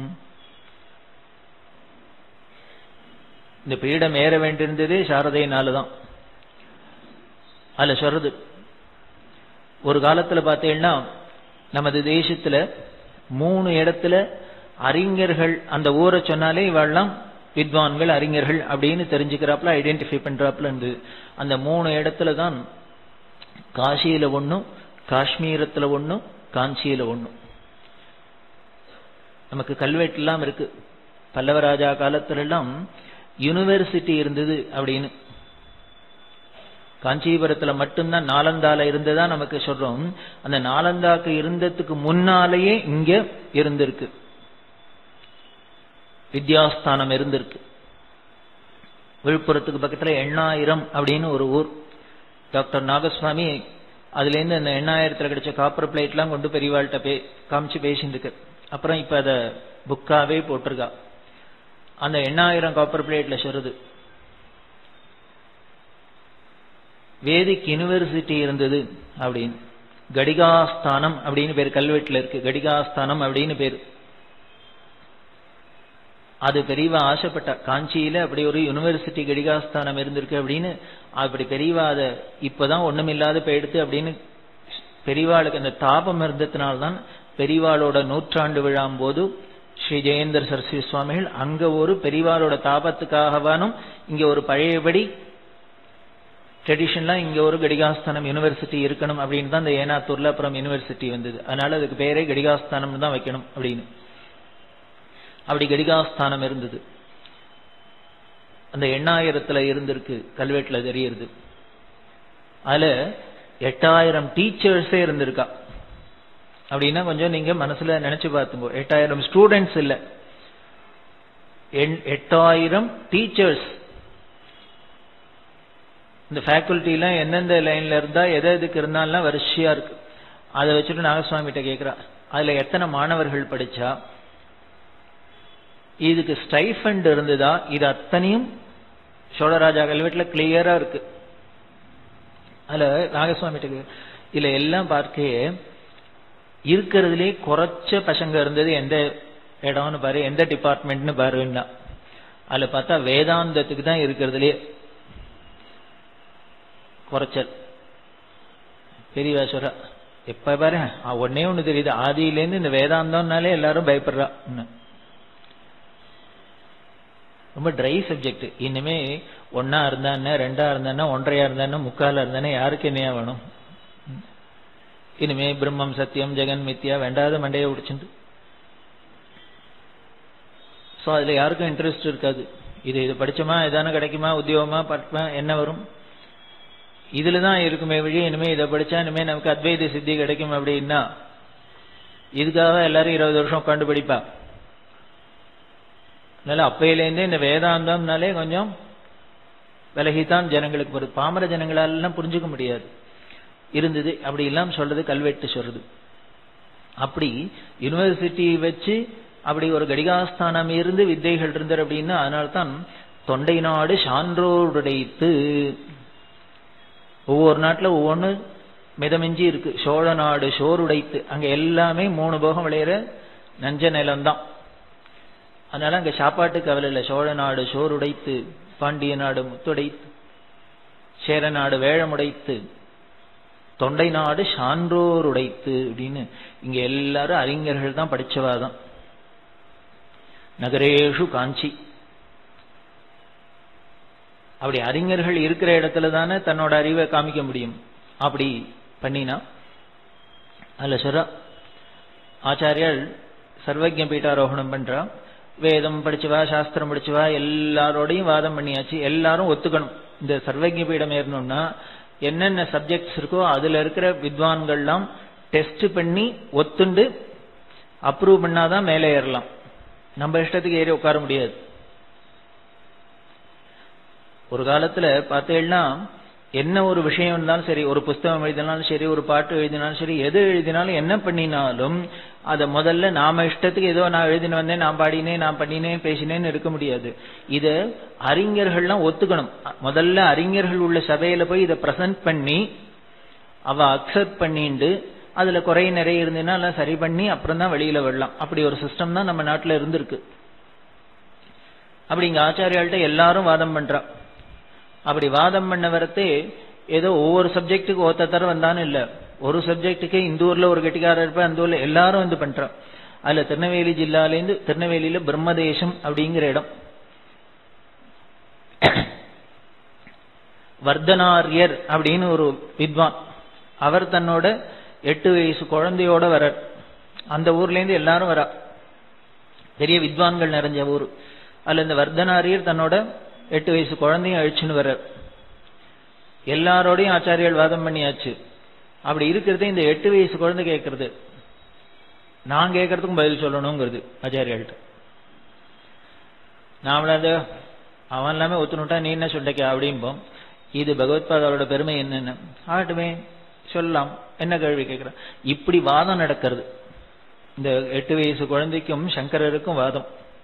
இந்த பீடம் ஏற வேண்டியிருந்ததே சாரதையினாலதான் அதுல சொல்றது ஒரு காலத்துல பார்த்தீங்கன்னா நமது தேசத்துல மூணு இடத்துல அறிஞர்கள் அந்த ஊரை சொன்னாலே இவாள்லாம் வித்வான்கள் அறிஞர்கள் அப்படின்னு தெரிஞ்சுக்கிறாப்புல ஐடென்டிஃபை பண்றாப்புல இருந்தது அந்த மூணு இடத்துல தான் காசியில ஒன்னும் காஷ்மீரத்துல ஒன்னும் காஞ்சியில ஒன்னும் நமக்கு கல்வெட்டுலாம் இருக்கு பல்லவராஜா காலத்துல எல்லாம் யூனிவர்சிட்டி இருந்தது அப்படின்னு காஞ்சிபுரத்துல மட்டும்தான் நாலந்தால இருந்ததா நமக்கு சொல்றோம் அந்த நாலந்தாக்கு இருந்ததுக்கு முன்னாலேயே இங்க இருந்திருக்கு வித்யாஸ்தானம் இருந்திருக்கு விழுப்புரத்துக்கு பக்கத்துல எண்ணாயிரம் அப்படின்னு ஒரு ஊர் டாக்டர் நாகசுவாமி அதுல இருந்து அந்த எண்ணாயிரத்துல கிடைச்ச காப்பர் பிளேட் எல்லாம் கொண்டு பெரியவாள்கிட்ட பே காமிச்சு பேசிட்டு இருக்கு அப்புறம் இப்ப அத புக்காவே போட்டிருக்கா அந்த எண்ணாயிரம் காப்பர் பிளேட்ல சொல்றது வேதிக் யூனிவர்சிட்டி இருந்தது அப்படின்னு கடிகாஸ்தானம் அப்படின்னு பேர் கல்வெட்டுல இருக்கு கடிகாஸ்தானம் அப்படின்னு பேர் அது பெரியவா ஆசைப்பட்டா காஞ்சியில அப்படி ஒரு யூனிவர்சிட்டி கடிகாஸ்தானம் இருந்திருக்கு அப்படின்னு அப்படி பெரியவா அதை இப்பதான் ஒண்ணுமில்லாத போயிடுத்து அப்படின்னு பெரியவாளுக்கு அந்த தாபம் இருந்ததுனால்தான் பெரிவாளோட நூற்றாண்டு விழாம் போது ஸ்ரீ ஜெயேந்திர சரஸ்வதி சுவாமிகள் அங்க ஒரு பெரிவாளோட தாபத்துக்காகவானும் இங்க ஒரு பழையபடி ட்ரெடிஷனலா இங்க ஒரு கடிகாஸ்தானம் யூனிவர்சிட்டி இருக்கணும் அப்படின்னு தான் இந்த ஏனாத்தூர்ல அப்புறம் யூனிவர்சிட்டி வந்தது அதனால அதுக்கு பேரே கடிகாஸ்தானம் தான் வைக்கணும் அப்படின்னு அப்படி கடிகாஸ்தானம் இருந்தது அந்த எண்ணாயிரத்துல இருந்திருக்கு கல்வெட்டுல தெரியுது அதுல எட்டாயிரம் டீச்சர்ஸே இருந்திருக்கா அப்படின்னா கொஞ்சம் நீங்க மனசுல நினைச்சு பார்த்துங்க எட்டாயிரம் ஸ்டூடெண்ட்ஸ் இல்ல எட்டாயிரம் டீச்சர்ஸ் இந்த ஃபேக்கல்ட்டிலாம் எந்தெந்த லைன்ல இருந்தா எதை எதுக்கு இருந்தாலும் வரிசையா இருக்கு அதை வச்சுட்டு நாகசுவாமி கிட்ட கேட்கிறா அதுல எத்தனை மாணவர்கள் படிச்சா இதுக்கு ஸ்டைஃபண்ட் இருந்ததா இது அத்தனையும் சோழராஜா கல்வெட்டுல கிளியரா இருக்கு அதுல நாகசுவாமி கிட்ட இதுல எல்லாம் பார்க்க இருக்கிறதுலே குறைச்ச பசங்க இருந்தது எந்த இடம்னு பாரு எந்த டிபார்ட்மெண்ட்னு பாருன்னா அதுல பார்த்தா வேதாந்தத்துக்கு தான் இருக்கிறதுலே குறைச்சல் பெரியவாசுரா எப்ப பாரு ஒன்னே ஒண்ணு தெரியுது ஆதியிலேருந்து இந்த வேதாந்தம்னாலே எல்லாரும் பயப்படுறா ரொம்ப ட்ரை சப்ஜெக்ட் இனிமே ஒன்னா இருந்தானே ரெண்டா இருந்தானே ஒன்றையா இருந்தானே முக்கால இருந்தானே யாருக்கு என்னையா வேணும் இனிமே பிரம்மம் சத்தியம் ஜெகன் மித்யா வேண்டாத மண்டையை உடிச்சுட்டு சோ அதுல யாருக்கும் இன்ட்ரெஸ்ட் இருக்காது இது இது படிச்சோமா எதான கிடைக்குமா உத்தியோகமா பட்மா என்ன வரும் இதுலதான் இருக்குமே வழி இனிமே இதை படிச்சா இனிமே நமக்கு அத்வைத சித்தி கிடைக்கும் அப்படின்னா இதுக்காக எல்லாரும் இருபது வருஷம் உட்காந்து படிப்பா அதனால அப்பையிலேருந்தே இந்த வேதாந்தம்னாலே கொஞ்சம் விலகித்தான் ஜனங்களுக்கு வருது பாமர ஜனங்களாலாம் புரிஞ்சுக்க முடியாது இருந்தது அப்படி எல்லாம் சொல்றது கல்வெட்டு சொல்றது அப்படி யூனிவர்சிட்டி வச்சு அப்படி ஒரு கடிகாஸ்தானம் இருந்து வித்தைகள் இருந்தார் அப்படின்னா அதனால்தான் தொண்டை நாடு சான்றோருடைத்து ஒவ்வொரு நாட்டுல ஒவ்வொன்னு மிதமிஞ்சி இருக்கு சோழ நாடு சோறுடைத்து அங்க எல்லாமே மூணு போகம் விளையிற நஞ்ச நிலம்தான் அதனால அங்க சாப்பாட்டு கவலை இல்லை சோழ நாடு சோறுடைத்து பாண்டிய நாடு முத்துடைத்து சேர நாடு வேழமுடைத்து தொண்டை நாடு சான்றோர் உடைத்து அப்படின்னு இங்க எல்லாரும் அறிஞர்கள் தான் படிச்சவாதான் நகரேஷு காஞ்சி அப்படி அறிஞர்கள் இருக்கிற இடத்துல தானே தன்னோட அறிவை காமிக்க முடியும் அப்படி பண்ணினா அதுல சொல்ற ஆச்சாரியால் சர்வஜ பீட்டாரோகணம் பண்றா வேதம் படிச்சவா சாஸ்திரம் படிச்சவா எல்லாரோடையும் வாதம் பண்ணியாச்சு எல்லாரும் ஒத்துக்கணும் இந்த சர்வஜ பீடம் ஏறணும்னா என்னென்ன சப்ஜெக்ட்ஸ் இருக்கோ அதுல இருக்கிற வித்வான்கள்லாம் டெஸ்ட் பண்ணி ஒத்துண்டு அப்ரூவ் பண்ணாதான் மேலே ஏறலாம் நம்ம இஷ்டத்துக்கு ஏறி உட்கார முடியாது ஒரு காலத்துல பார்த்தேன்னா என்ன ஒரு விஷயம் இருந்தாலும் சரி ஒரு புஸ்தகம் எழுதினாலும் சரி ஒரு பாட்டு எழுதினாலும் சரி எது எழுதினாலும் என்ன பண்ணினாலும் அத முதல்ல நாம இஷ்டத்துக்கு ஏதோ நான் எழுதின வந்தேன் நான் பாடினேன் நான் பண்ணினேன் பேசினேன்னு இருக்க முடியாது இத அறிஞர்கள்லாம் ஒத்துக்கணும் முதல்ல அறிஞர்கள் உள்ள சபையில போய் இதை பிரசன்ட் பண்ணி அவ அக்செப்ட் பண்ணிண்டு அதுல குறை நிறைய இருந்ததுன்னா எல்லாம் சரி பண்ணி அப்புறம் தான் வெளியில விடலாம் அப்படி ஒரு சிஸ்டம் தான் நம்ம நாட்டுல இருந்திருக்கு அப்படி இங்க ஆச்சாரியாள்கிட்ட எல்லாரும் வாதம் பண்றா அப்படி வாதம் பண்ண வரத்தே ஏதோ ஒவ்வொரு சப்ஜெக்ட்டுக்கு ஒருத்தர் வந்தான்னு இல்ல ஒரு சப்ஜெக்ட்டுக்கு இந்த ஊர்ல ஒரு கெட்டிக்காரர் இருப்ப அந்த ஊர்ல எல்லாரும் வந்து பண்றா அதுல திருநெல்வேலி ஜில்லாலேருந்து திருநெல்வேலியில பிரம்மதேசம் அப்படிங்கிற இடம் வர்தனாரியர் அப்படின்னு ஒரு வித்வான் அவர் தன்னோட எட்டு வயசு குழந்தையோட வரார் அந்த ஊர்ல இருந்து எல்லாரும் வரா பெரிய வித்வான்கள் நிறைஞ்ச ஊர் அதுல இந்த வர்தனாரியர் தன்னோட எட்டு வயசு குழந்தையும் அழிச்சுன்னு வர்றார் எல்லாரோடையும் ஆச்சாரியர்கள் வாதம் பண்ணியாச்சு அப்படி இருக்கிறது இந்த எட்டு வயசு குழந்தை கேட்கறது நான் கேட்கறதுக்கும் பதில் சொல்லணுங்கிறது ஆச்சாரியாள்கிட்ட நாமளாவது அவன் எல்லாமே ஒத்துனுட்டா நீ என்ன சொல்லிக்க அப்படிம்போம் இது பகவத்பாதாவோட பெருமை என்னன்னு ஆகட்டுமே சொல்லலாம் என்ன கேள்வி கேட்கிறேன் இப்படி வாதம் நடக்கிறது இந்த எட்டு வயசு குழந்தைக்கும் சங்கரருக்கும் வாதம்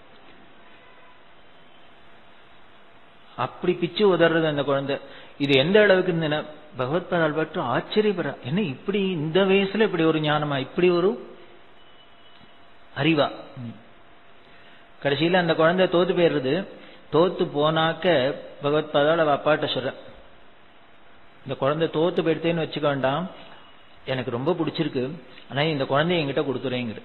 அப்படி பிச்சு உதறது அந்த குழந்தை இது எந்த அளவுக்கு இந்த பகவத்பாதால் பட்டு ஆச்சரியப்படுற என்ன இப்படி இந்த வயசுல இப்படி ஒரு ஞானமா இப்படி ஒரு அறிவா கடைசியில அந்த குழந்தை தோத்து போயிடுறது தோத்து போனாக்க பகவத்பாதால் அவ அப்பாட்ட சொல்ற இந்த குழந்தை தோத்து போயிடுத்தேன்னு வச்சுக்க வேண்டாம் எனக்கு ரொம்ப பிடிச்சிருக்கு ஆனா இந்த குழந்தைய என்கிட்ட கொடுத்துறேங்கிற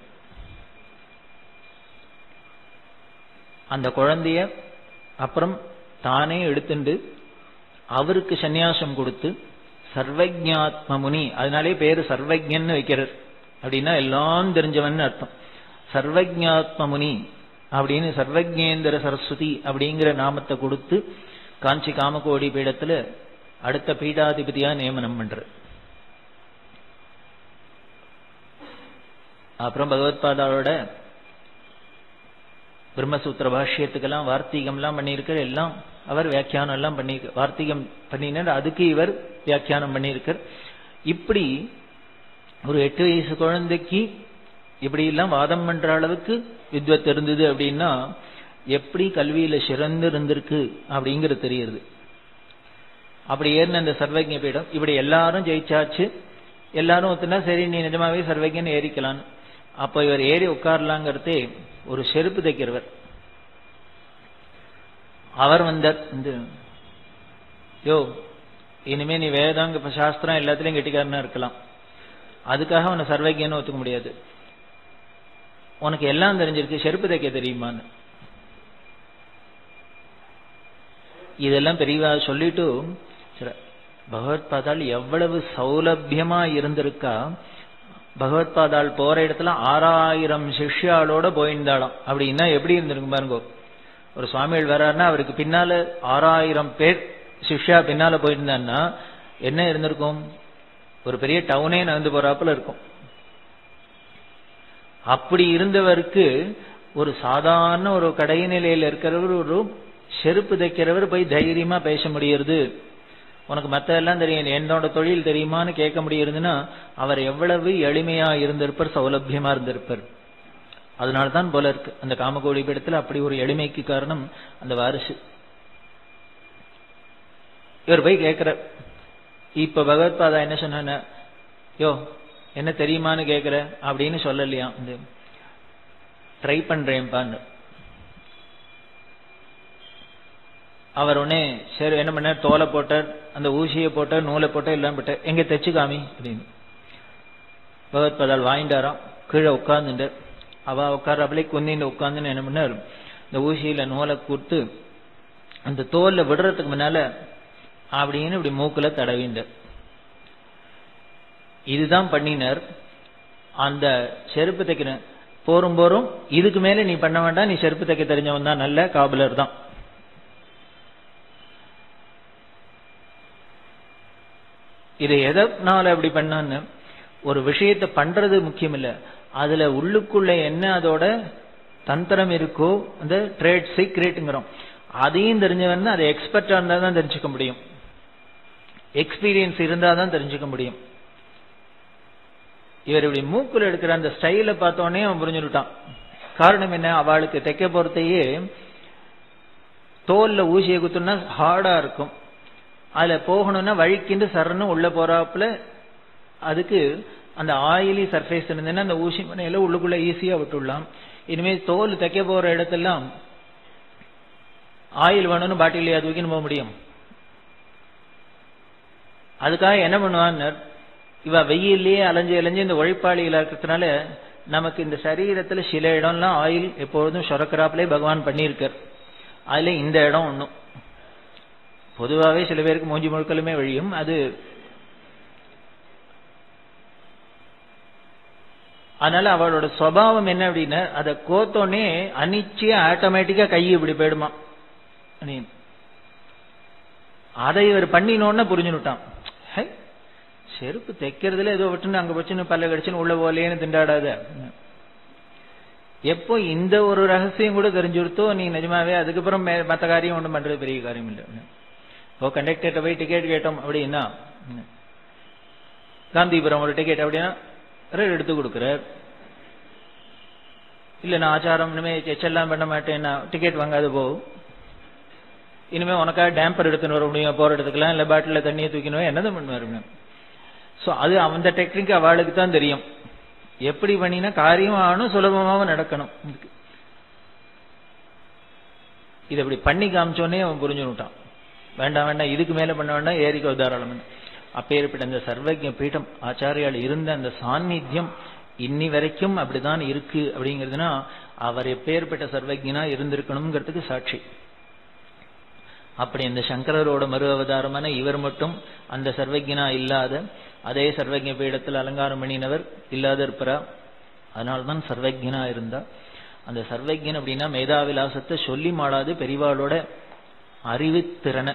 அந்த குழந்தைய அப்புறம் தானே எடுத்துண்டு அவருக்கு சந்நியாசம் கொடுத்து சர்வஜாத்ம முனி அதனாலே பேரு சர்வஜன்னு வைக்கிறார் அப்படின்னா எல்லாம் தெரிஞ்சவன் அர்த்தம் சர்வஜாத்ம முனி அப்படின்னு சர்வஜேந்திர சரஸ்வதி அப்படிங்கிற நாமத்தை கொடுத்து காஞ்சி காமகோடி பீடத்துல அடுத்த பீடாதிபதியா நியமனம் பண்ற அப்புறம் பகவத்பாதாவோட பிரம்மசூத்திர பாஷ்யத்துக்கெல்லாம் வார்த்தீகம்லாம் பண்ணியிருக்கிற எல்லாம் அவர் வியாக்கியானம் எல்லாம் பண்ணி வார்த்தீகம் பண்ணினார் அதுக்கு இவர் வியாக்கியானம் பண்ணியிருக்கார் இப்படி ஒரு எட்டு வயசு குழந்தைக்கு இப்படி எல்லாம் வாதம் பண்ற அளவுக்கு வித்வத் இருந்தது அப்படின்னா எப்படி கல்வியில சிறந்து இருந்திருக்கு அப்படிங்கிறது தெரியுது அப்படி ஏறின அந்த சர்வஜ பீடம் இப்படி எல்லாரும் ஜெயிச்சாச்சு எல்லாரும் ஒத்துனா சரி நீ நிஜமாவே சர்வஜன் ஏறிக்கலான்னு அப்ப இவர் ஏறி உட்காரலாங்கிறதே ஒரு செருப்பு தைக்கிறவர் அவர் வந்தார் இந்த யோ இனிமே நீ வேதாங்க இப்ப சாஸ்திரம் எல்லாத்துலயும் கெட்டிக்காரனா இருக்கலாம் அதுக்காக உன்னை சர்வஜன்னு ஒத்துக்க முடியாது உனக்கு எல்லாம் தெரிஞ்சிருக்கு செருப்பு தைக்க தெரியுமான்னு இதெல்லாம் பெரியவா சொல்லிட்டு பகவத் பாதாள் எவ்வளவு சௌலபியமா இருந்திருக்கா பகவத் பாதாள் போற இடத்துல ஆறாயிரம் சிஷ்யாளோட போயிருந்தாளாம் அப்படின்னா எப்படி இருந்திருக்கு பாருங்க ஒரு சுவாமிகள் வர்றாருன்னா அவருக்கு பின்னால ஆறாயிரம் பேர் சிஷ்யா பின்னால போயிருந்தான்னா என்ன இருந்திருக்கும் ஒரு பெரிய டவுனே நகர்ந்து போறாப்புல இருக்கும் அப்படி இருந்தவருக்கு ஒரு சாதாரண ஒரு கடைநிலையில் இருக்கிறவர் ஒரு செருப்பு தைக்கிறவர் போய் தைரியமா பேச முடியறது உனக்கு மத்த எல்லாம் தெரியும் என்னோட தொழில் தெரியுமான்னு கேட்க முடியறதுன்னா அவர் எவ்வளவு எளிமையா இருந்திருப்பார் சௌலபியமா இருந்திருப்பார் அதனால்தான் போல இருக்கு அந்த காமகோடி பீடத்துல அப்படி ஒரு எளிமைக்கு காரணம் அந்த வாரிசு இவர் போய் கேட்கிற இப்ப பகவத்பாதா என்ன சொன்ன யோ என்ன தெரியுமான்னு கேட்கிற அப்படின்னு சொல்லலையா இந்த ட்ரை பண்றேன்பான்னு அவர் உடனே சரி என்ன பண்ண தோலை போட்டார் அந்த ஊசியை போட்டார் நூலை போட்டார் எல்லாம் போட்டார் எங்க தைச்சு காமி அப்படின்னு பகவத்பாதால் வாங்கிட்டாராம் கீழே உட்கார்ந்துட்டு அவ உட்கார்றப்பலே குந்தின்னு உட்கார்ந்துன்னு என்ன பண்ணார் இந்த ஊசியில நூலை கொடுத்து அந்த தோல்ல விடுறதுக்கு முன்னால அப்படின்னு இப்படி மூக்குல தடவிண்டார் இதுதான் பண்ணினார் அந்த செருப்பு தைக்கிற போரும் போரும் இதுக்கு மேல நீ பண்ண வேண்டாம் நீ செருப்பு தைக்க தெரிஞ்சவன் தான் நல்ல காபலர் தான் இதை எதனால அப்படி பண்ணான்னு ஒரு விஷயத்தை பண்றது முக்கியம் இல்ல அதுல உள்ளுக்குள்ள என்ன அதோட தந்திரம் இருக்கோ அந்த ட்ரேட் சீக்ரெட்டுங்கிறோம் அதையும் தெரிஞ்சவன் அதை எக்ஸ்பர்ட்டா இருந்தா தான் தெரிஞ்சுக்க முடியும் எக்ஸ்பீரியன்ஸ் இருந்தா தான் தெரிஞ்சுக்க முடியும் இவர் இப்படி மூக்குல எடுக்கிற அந்த ஸ்டைல பார்த்தோன்னே அவன் புரிஞ்சுட்டான் காரணம் என்ன அவளுக்கு தைக்க போறதையே தோல்ல ஊசியை குத்துனா ஹார்டா இருக்கும் அதுல போகணும்னா வழிக்கிண்டு சரன்னு உள்ள போறாப்புல அதுக்கு அந்த ஆயிலி சர்ஃபேஸ் இருந்ததுன்னா அந்த ஊசி மனையில உள்ளுக்குள்ள ஈஸியா விட்டுடலாம் இனிமே தோல் தைக்க போற இடத்தெல்லாம் ஆயில் வேணும்னு பாட்டிலையா தூக்கின்னு போக முடியும் அதுக்காக என்ன பண்ணுவான்னு இவ வெயிலே அலைஞ்சு அலைஞ்சு இந்த உழைப்பாளிகளா இருக்கிறதுனால நமக்கு இந்த சரீரத்துல சில இடம்லாம் ஆயில் எப்பொழுதும் சுரக்கிறாப்புலே பகவான் பண்ணியிருக்கார் அதுல இந்த இடம் ஒண்ணும் பொதுவாகவே சில பேருக்கு மூஞ்சி முழுக்களுமே வழியும் அது அதனால அவளோட சுவாவம் என்ன அப்படின்னா அதை கோத்தோடனே அனிச்சையா ஆட்டோமேட்டிக்கா கை இப்படி போயிடுமா அதை இவர் பண்ணினோன்னு புரிஞ்சுனுட்டான் செருப்பு தைக்கிறதுல ஏதோ விட்டுன்னு அங்க வச்சுன்னு பல்ல கடிச்சுன்னு உள்ள போலேன்னு திண்டாடாத எப்போ இந்த ஒரு ரகசியம் கூட தெரிஞ்சுடுத்தோ நீ நிஜமாவே அதுக்கப்புறம் மற்ற காரியம் ஒன்றும் பண்றது பெரிய காரியம் இல்லை ஓ கண்டக்டர்கிட்ட போய் டிக்கெட் கேட்டோம் அப்படின்னா காந்திபுரம் ஒரு டிக்கெட் அப்படின்னா எடுத்து கொடுக்குறார் இல்ல நான் ஆச்சாரம் இனிமே எச்செல்லாம் பண்ண மாட்டேன்னா டிக்கெட் வாங்காது போ இனிமே உனக்காக டேம்பர் எடுத்துன்னு வர முடியும் போற இடத்துக்குலாம் இல்ல பாட்டில தண்ணியை தூக்கணும் என்னதான் பண்ணுவாரு சோ அது அந்த டெக்னிக் அவளுக்கு தான் தெரியும் எப்படி பண்ணினா காரியம் ஆகணும் சுலபமாகவும் நடக்கணும் இது அப்படி பண்ணி காமிச்சோன்னே அவன் புரிஞ்சுட்டான் வேண்டாம் வேண்டாம் இதுக்கு மேல பண்ண வேண்டாம் ஏறிக்கோ தாராளம் அப்பேற்பட்ட அந்த சர்வஜ பீடம் ஆச்சாரியால் இருந்த அந்த சாநித்தியம் இன்னி வரைக்கும் அப்படிதான் இருக்கு அப்படிங்கிறதுனா அவர் எப்பேற்பட்ட சர்வஜனா இருந்திருக்கணுங்கிறதுக்கு சாட்சி அப்படி அந்த சங்கரரோட மறு அவதாரமான இவர் மட்டும் அந்த சர்வஜனா இல்லாத அதே சர்வஜ பீடத்தில் அலங்காரம் பண்ணினவர் இல்லாத இருப்பரா அதனால்தான் சர்வஜனா இருந்தா அந்த சர்வஜன் அப்படின்னா மேதாவிலாசத்தை சொல்லி மாடாது பெரிவாளோட அறிவுத்திறனை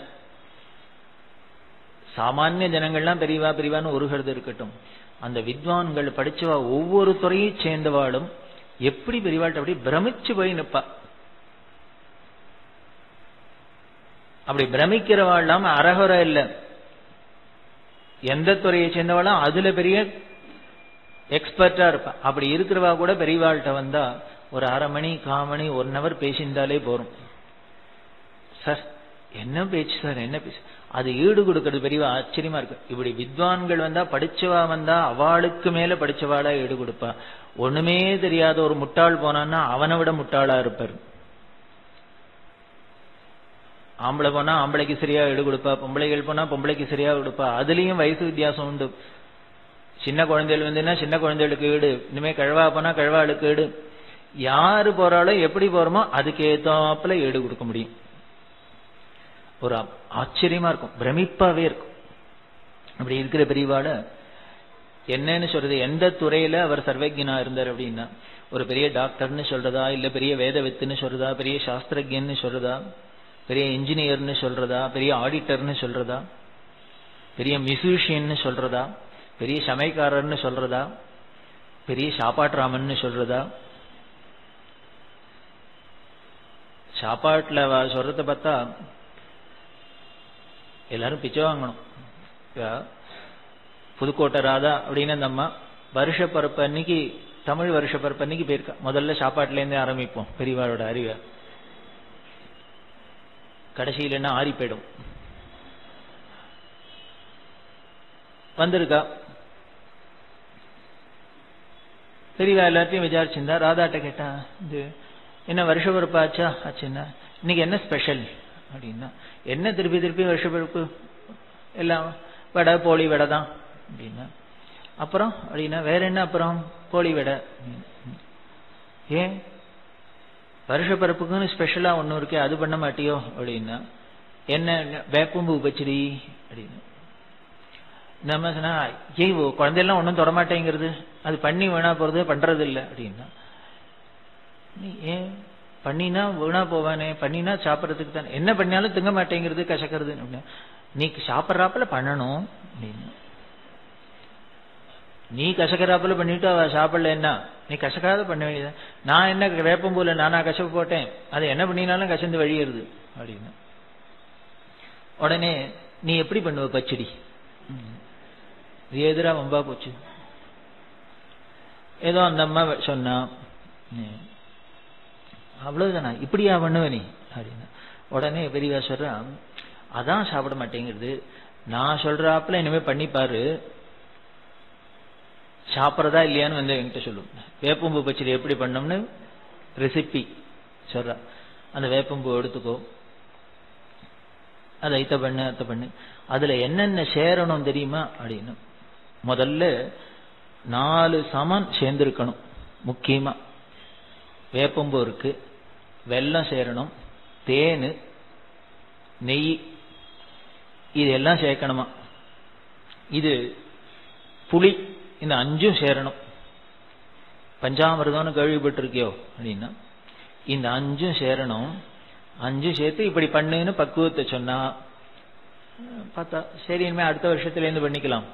சாமானிய ஜனங்கள்லாம் பெரியவா பெரியவான்னு உருகிறது இருக்கட்டும் அந்த வித்வான்கள் படிச்சவா ஒவ்வொரு துறையை சேர்ந்தவாளும் எப்படி பெரியவாள்கிட்ட அப்படி பிரமிச்சு போய் நிப்பா அப்படி பிரமிக்கிறவாள்லாம் அரகுற இல்ல எந்த துறையை சேர்ந்தவாளும் அதுல பெரிய எக்ஸ்பர்ட்டா இருப்பா அப்படி இருக்கிறவா கூட பெரியவாள்கிட்ட வந்தா ஒரு அரை மணி காமணி ஒன் ஹவர் பேசியிருந்தாலே போறோம் சார் என்ன பேச்சு சார் என்ன பேச்சு அது ஈடு கொடுக்கறது பெரிய ஆச்சரியமா இருக்கு இப்படி வித்வான்கள் வந்தா படிச்சவா வந்தா அவளுக்கு மேல படிச்சவாளா ஈடு கொடுப்பா ஒண்ணுமே தெரியாத ஒரு முட்டாள் போனான்னா அவனை விட முட்டாளா இருப்பார் ஆம்பளை போனா ஆம்பளைக்கு சரியா ஈடு கொடுப்பா பொம்பளைகள் போனா பொம்பளைக்கு சரியா கொடுப்பா அதுலயும் வயசு வித்தியாசம் உண்டு சின்ன குழந்தைகள் வந்துன்னா சின்ன குழந்தைகளுக்கு ஈடு இனிமே கழவா போனா கழவாளுக்கு ஈடு யாரு போறாளோ எப்படி போறோமோ அதுக்கு ஏத்தாப்புல ஈடு கொடுக்க முடியும் ஒரு ஆச்சரியமா இருக்கும் பிரமிப்பாவே இருக்கும் அப்படி இருக்கிற பெரியவாட என்னன்னு சொல்றது எந்த துறையில அவர் சர்வஜனா இருந்தார் அப்படின்னா ஒரு பெரிய டாக்டர்னு சொல்றதா இல்ல பெரிய வேதவித்துன்னு சொல்றதா பெரிய சாஸ்திரஜன்னு சொல்றதா பெரிய இன்ஜினியர்னு சொல்றதா பெரிய ஆடிட்டர்னு சொல்றதா பெரிய மியூசிஷியன்னு சொல்றதா பெரிய சமைக்காரர்னு சொல்றதா பெரிய சாப்பாட்ராமன்னு சொல்றதா சாப்பாட்டுல சொல்றத பார்த்தா எல்லாரும் பிச்சை வாங்கணும் புதுக்கோட்டை ராதா அப்படின்னு அந்த அம்மா வருஷ பரப்பு அன்னைக்கு தமிழ் வருஷ பரப்பு அன்னைக்கு போயிருக்கா முதல்ல சாப்பாட்டுல இருந்தே ஆரம்பிப்போம் பெரியவாளோட அறிவை கடைசியில் என்ன ஆறி போயிடும் வந்திருக்கா பெரியவா எல்லாத்தையும் விசாரிச்சிருந்தா ராதாட்ட கேட்டா இது என்ன வருஷ பரப்பு ஆச்சா ஆச்சுன்னா இன்னைக்கு என்ன ஸ்பெஷல் அப்படின்னா என்ன திருப்பி திருப்பி வருஷப்பிறப்பு எல்லாம் வடை போலி வடை தான் அப்படின்னா அப்புறம் அப்படின்னா வேற என்ன அப்புறம் போலி வடை ஏன் வருஷ பிறப்புக்குன்னு ஸ்பெஷலா ஒண்ணு இருக்கே அது பண்ண மாட்டியோ அப்படின்னா என்ன வேப்பம்பு பச்சடி அப்படின்னு நம்ம சொன்னா ஏய் குழந்தையெல்லாம் ஒன்றும் தொடமாட்டேங்கிறது அது பண்ணி வீணா போறது பண்றது இல்லை அப்படின்னா ஏன் பண்ணினா வீணா போவானே பண்ணினா சாப்பிட்றதுக்கு தானே என்ன பண்ணாலும் திங்க மாட்டேங்கிறது கசக்கிறது நீ சாப்பிட்றாப்புல பண்ணணும் அப்படின்னு நீ கசக்கிறாப்புல பண்ணிட்டு அவ சாப்பிடல என்ன நீ கசக்காத பண்ண வேண்டியது நான் என்ன வேப்பம்பூல நானா கசப்பு போட்டேன் அது என்ன பண்ணினாலும் கசந்து வழியிறது அப்படின்னு உடனே நீ எப்படி பண்ணுவ பச்சடி இது எதிரா வம்பா போச்சு ஏதோ அந்த அம்மா சொன்னா அவ்வளவுதானா இப்படியா பண்ணுவ நீ அப்படின்னா உடனே பெரியவா சொல்றான் அதான் சாப்பிட மாட்டேங்கிறது நான் சொல்றாப்புல இனிமே பண்ணிப்பாரு சாப்பிட்றதா இல்லையான்னு வந்து என்கிட்ட சொல்லும் வேப்பம்பூ பச்சடி எப்படி பண்ணோம்னு ரெசிபி சொல்றா அந்த வேப்பம்பூ எடுத்துக்கோ அதை இத்த பண்ணு அத்த பண்ணு அதுல என்னென்ன சேரணும் தெரியுமா அப்படின்னு முதல்ல நாலு சமன் சேர்ந்திருக்கணும் முக்கியமா வேப்பம்பூ இருக்கு வெல்லம் சேரணும் தேன் நெய் இதெல்லாம் சேர்க்கணுமா இது புளி இந்த அஞ்சும் சேரணும் பஞ்சாமிரதம்னு கேள்விப்பட்டிருக்கியோ அப்படின்னா இந்த அஞ்சும் சேரணும் அஞ்சும் சேர்த்து இப்படி பண்ணுன்னு பக்குவத்தை சொன்னா பார்த்தா சரி இனிமே அடுத்த வருஷத்துல இருந்து பண்ணிக்கலாம்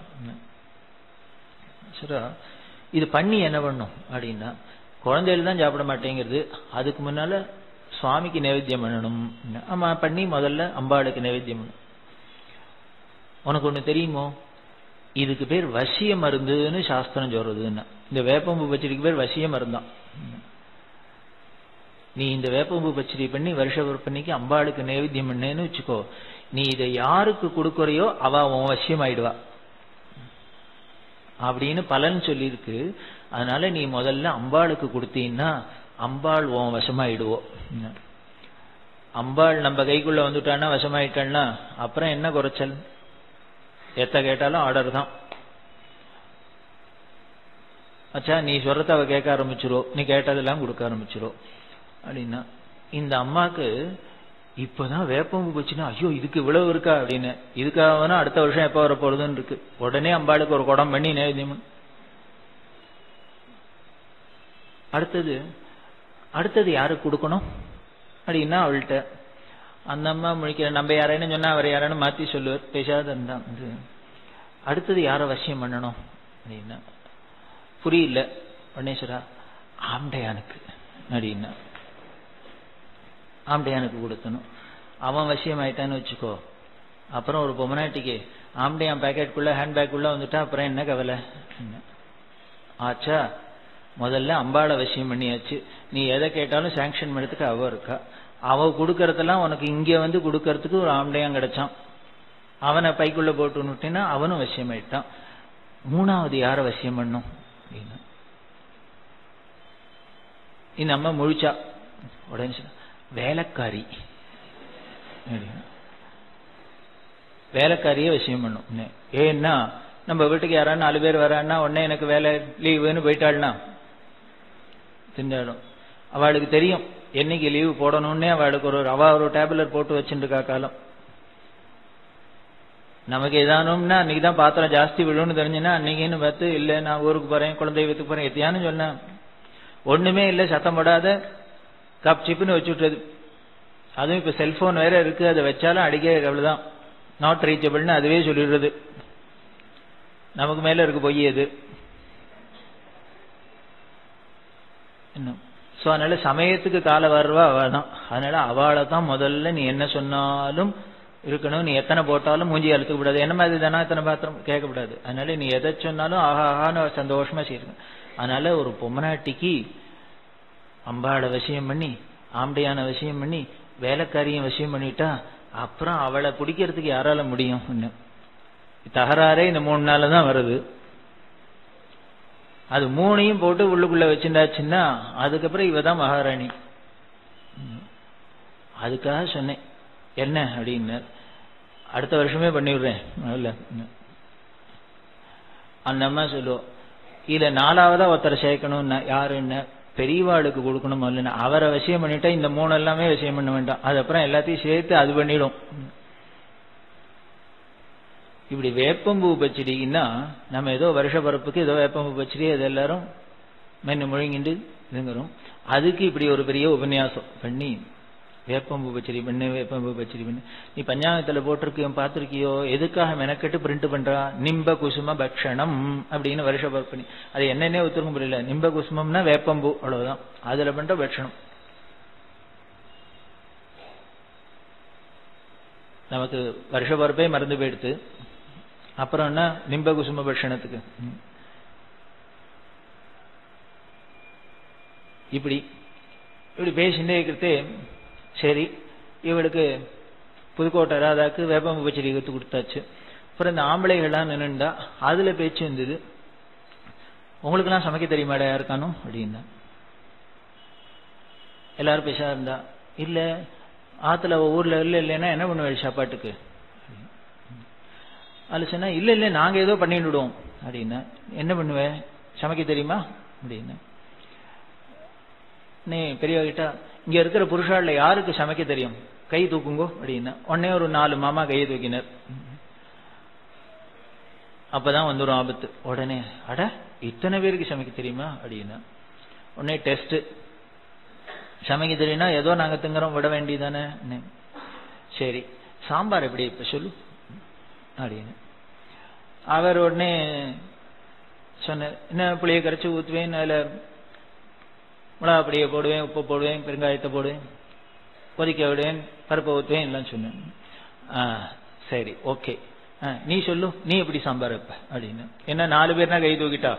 சரா இது பண்ணி என்ன பண்ணும் அப்படின்னா குழந்தைகள் தான் சாப்பிட மாட்டேங்கிறது அதுக்கு முன்னால சுவாமிக்கு நைவேத்தியம் பண்ணணும் ஆமா பண்ணி முதல்ல அம்பாளுக்கு நைவேத்தியம் பண்ணணும் உனக்கு ஒண்ணு தெரியுமோ இதுக்கு பேர் வசிய மருந்துன்னு சாஸ்திரம் சொல்றதுன்னா இந்த வேப்பம்பு பச்சடிக்கு பேர் வசிய மருந்தான் நீ இந்த வேப்பம்பு பச்சடி பண்ணி வருஷ பண்ணிக்கு அம்பாளுக்கு நைவேத்தியம் பண்ணேன்னு வச்சுக்கோ நீ இதை யாருக்கு கொடுக்கறையோ அவ உன் வசியம் ஆயிடுவா அப்படின்னு பலன் சொல்லியிருக்கு அதனால நீ முதல்ல அம்பாளுக்கு கொடுத்தீங்கன்னா அம்பாள் உன் வசமாயிடுவோம் அம்பாள் நம்ம கைக்குள்ள வந்துட்டான்னா வசமாயிட்டான்னா அப்புறம் என்ன குறைச்சல் எத்த கேட்டாலும் ஆர்டர் தான் அச்சா நீ சொல்றத அவ கேட்க ஆரம்பிச்சிரோ நீ கேட்டதெல்லாம் கொடுக்க ஆரம்பிச்சிரோ அப்படின்னா இந்த அம்மாக்கு இப்பதான் வேப்பம்பு போச்சுன்னா ஐயோ இதுக்கு இவ்வளவு இருக்கா அப்படின்னு இதுக்காக அடுத்த வருஷம் எப்ப வர போறதுன்னு இருக்கு உடனே அம்பாளுக்கு ஒரு குடம் பண்ணி நேவேத்தியம் அடுத்தது அடுத்தது யாருக்கு கொடுக்கணும் அப்படின்னா அவள்கிட்ட அந்த அம்மா முழிக்கிற நம்ம யாரைன்னு சொன்னா அவர் யாரான்னு மாத்தி சொல்லுவார் பேசாத இருந்தா வந்து அடுத்தது யாரை வசியம் பண்ணணும் அப்படின்னா புரியல உடனேஸ்வரா ஆம்டையானுக்கு அப்படின்னா ஆம்டையானுக்கு கொடுக்கணும் அவன் வசியம் ஆயிட்டான்னு வச்சுக்கோ அப்புறம் ஒரு பொம்மநாட்டிக்கு ஆம்டையான் பேக்கெட்டுக்குள்ள ஹேண்ட்பேக்குள்ள வந்துட்டா அப்புறம் என்ன கவலை ஆச்சா முதல்ல அம்பாளை வசியம் பண்ணியாச்சு நீ எதை கேட்டாலும் சாங்ஷன் பண்ணதுக்கு அவ இருக்கா அவ கொடுக்கறதெல்லாம் உனக்கு இங்க வந்து கொடுக்கறதுக்கு ஒரு ஆம்டையான் கிடைச்சான் அவனை பைக்குள்ள போட்டு விட்டீங்கன்னா அவனும் வசியம் ஆயிட்டான் மூணாவது யார வசியம் பண்ணும் அப்படின்னு இந்த அம்மா முழிச்சா உடனே வேலைக்காரி வேலைக்காரியே விஷயம் பண்ணும் ஏன்னா நம்ம வீட்டுக்கு யாராவது நாலு பேர் வரான்னா உடனே எனக்கு வேலை லீவுன்னு போயிட்டாள்னா திண்டாடும் அவளுக்கு தெரியும் என்னைக்கு லீவு போடணும்னே அவளுக்கு ஒரு அவ ஒரு டேப்லெட் போட்டு வச்சுருக்கா காலம் நமக்கு ஏதானும்னா அன்னைக்கு தான் பாத்திரம் ஜாஸ்தி விழும்னு தெரிஞ்சுன்னா அன்னைக்குன்னு பார்த்து இல்லை நான் ஊருக்கு போறேன் குழந்தை வீட்டுக்கு போறேன் எத்தியான்னு சொன்னேன் ஒண்ணுமே இல்லை சத்தம் படாத கப் சிப்புன்னு வச்சு விட்டுறது அதுவும் இப்ப செல்போன் வேற இருக்கு அதை வச்சாலும் அடிக்க அவ்வளவுதான் நாட் ரீச்சபிள்னு அதுவே சொல்லிடுறது நமக்கு மேல இருக்கு பொய் அது இன்னும் சோ அதனால சமயத்துக்கு கால வர்றவா அவ தான் அதனால அவளை தான் முதல்ல நீ என்ன சொன்னாலும் இருக்கணும் நீ எத்தனை போட்டாலும் மூஞ்சி அழுத்துக்க கூடாது என்ன மாதிரி தானே எத்தனை பாத்திரம் கேட்கக்கூடாது அதனால நீ எதை சொன்னாலும் ஆஹா ஆஹான்னு சந்தோஷமா செய்யுங்க அதனால ஒரு பொம்மநாட்டிக்கு அம்பாளை விஷயம் பண்ணி ஆம்படையான விஷயம் பண்ணி வேலைக்காரியும் விஷயம் பண்ணிட்டா அப்புறம் அவளை பிடிக்கிறதுக்கு யாரால முடியும் தகராறே இந்த மூணு நாள்ல தான் வருது அது மூணையும் போட்டு உள்ளுக்குள்ள வச்சிருந்தாச்சுன்னா அதுக்கப்புறம் இவ தான் மகாராணி அதுக்காக சொன்னேன் என்ன அப்படின்னு அடுத்த வருஷமே பண்ணிவிடுறேன் இல்ல அந்த அம்மா சொல்லுவோம் இல்ல நாலாவதா ஒருத்தரை சேர்க்கணும்னா யாருன்னு பெரியவாளுக்கு கொடுக்கணும் இல்லைன்னா அவரை விஷயம் பண்ணிட்டா இந்த மூணு எல்லாமே விஷயம் பண்ண வேண்டாம் அது அப்புறம் எல்லாத்தையும் சேர்த்து அது பண்ணிடும் இப்படி வேப்பம்பூ பச்சடின்னா நம்ம ஏதோ வருஷ பரப்புக்கு ஏதோ வேப்பம்பூ பச்சடி அது எல்லாரும் மென்னு முழுங்கிண்டு இதுங்கிறோம் அதுக்கு இப்படி ஒரு பெரிய உபன்யாசம் பண்ணி வேப்பம்பூ பச்சடி பண்ணு வேப்பம்பூ பச்சடி பண்ணு நீ பஞ்சாங்கத்துல போட்டிருக்கியோ பார்த்திருக்கியோ எதுக்காக மெனக்கெட்டு பிரிண்ட் பண்றா நிம்ப குசும பக்ஷணம் அப்படின்னு வருஷ பண்ணி அது என்னன்னே ஒத்துருக்க முடியல நிம்ப குசுமம்னா வேப்பம்பூ அவ்வளவுதான் அதுல பண்ற பக்ஷணம் நமக்கு வருஷ பரப்பே மறந்து போயிடுத்து அப்புறம் என்ன நிம்ப குசும பட்சணத்துக்கு இப்படி இப்படி பேசிட்டே இருக்கிறதே சரி இவளுக்கு புதுக்கோட்டை ராதாக்கு வேப்பம்பு பச்சடி கத்து கொடுத்தாச்சு அப்புறம் இந்த ஆம்பளைகள்லாம் நின்றுண்டா அதுல பேச்சு வந்தது உங்களுக்கெல்லாம் சமைக்க தெரியுமாடா யாருக்கானும் அப்படின்னா எல்லாரும் பேசா இருந்தா இல்ல ஆத்துல ஊர்ல இல்ல இல்லைன்னா என்ன பண்ணுவேன் சாப்பாட்டுக்கு அது சொன்னா இல்ல இல்ல நாங்க ஏதோ பண்ணிட்டு விடுவோம் அப்படின்னா என்ன பண்ணுவேன் சமைக்க தெரியுமா அப்படின்னு நீ பெரியவகிட்ட இங்க இருக்கிற புருஷால யாருக்கு சமைக்க தெரியும் கை தூக்குங்கோ அப்படின்னா உடனே ஒரு நாலு மாமா கையை தூக்கினர் அப்பதான் வந்துடும் ஆபத்து உடனே அட இத்தனை பேருக்கு சமைக்க தெரியுமா அப்படின்னா உடனே டெஸ்ட் சமைக்க தெரியும்னா ஏதோ நாங்க திங்குறோம் விட வேண்டியதானே சரி சாம்பார் எப்படி இப்ப சொல்லு அப்படின்னு அவர் உடனே சொன்ன என்ன புளிய கரைச்சி ஊத்துவேன் அதுல மிளகா பொடியை போடுவேன் உப்பு போடுவேன் பெருங்காயத்தை போடுவேன் கொதிக்க விடுவேன் பருப்பை ஊற்றுவேன் எல்லாம் சொன்னேன் சரி ஓகே நீ சொல்லு நீ எப்படி சாம்பார் வைப்ப அப்படின்னு என்ன நாலு பேர்னா கை தூக்கிட்டா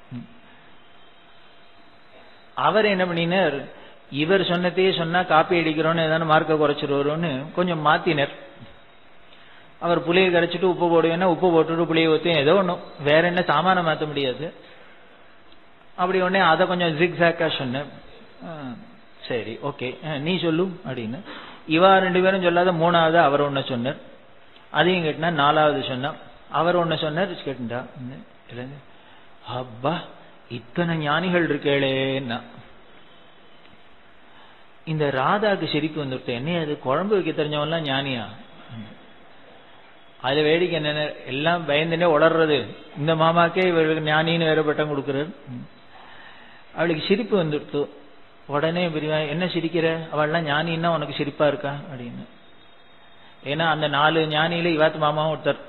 அவர் என்ன பண்ணினார் இவர் சொன்னதையே சொன்னா காப்பி அடிக்கிறோன்னு ஏதாவது மார்க்க குறைச்சிருவோம்னு கொஞ்சம் மாத்தினர் அவர் புளியை கரைச்சிட்டு உப்பு போடுவேன்னா உப்பு போட்டுட்டு புளியை ஊற்றுவேன் ஏதோ ஒன்றும் வேற என்ன சாமான மாற்ற முடியாது அப்படி உடனே அதை கொஞ்சம் ஜிக்ஸாக்கா சொன்னேன் சரி ஓகே நீ சொல்லு அப்படின்னு இவா ரெண்டு பேரும் சொல்லாத மூணாவது அவர் ஒன்று சொன்னார் அதையும் கேட்டினா நாலாவது சொன்னா அவர் ஒன்னு சொன்னார் கேட்டுண்டா இல்லைங்க அப்பா இத்தனை ஞானிகள் இருக்கேளேன்னா இந்த ராதாக்கு சிரிப்பு வந்துட்டு என்ன அது குழம்பு வைக்க தெரிஞ்சவன்லாம் ஞானியா அதுல வேடிக்கை என்னென்ன எல்லாம் பயந்துனே உளர்றது இந்த மாமாக்கே இவருக்கு ஞானின்னு வேற பட்டம் கொடுக்குறாரு அவளுக்கு சிரிப்பு வந்துடுத்து உடனே பிரிவா என்ன சிரிக்கிற அவள்லாம் ஞானின்னா உனக்கு சிரிப்பா இருக்கா அப்படின்னு ஏன்னா அந்த நாலு ஞானியில இவாத்து மாமாவும் ஒருத்தர்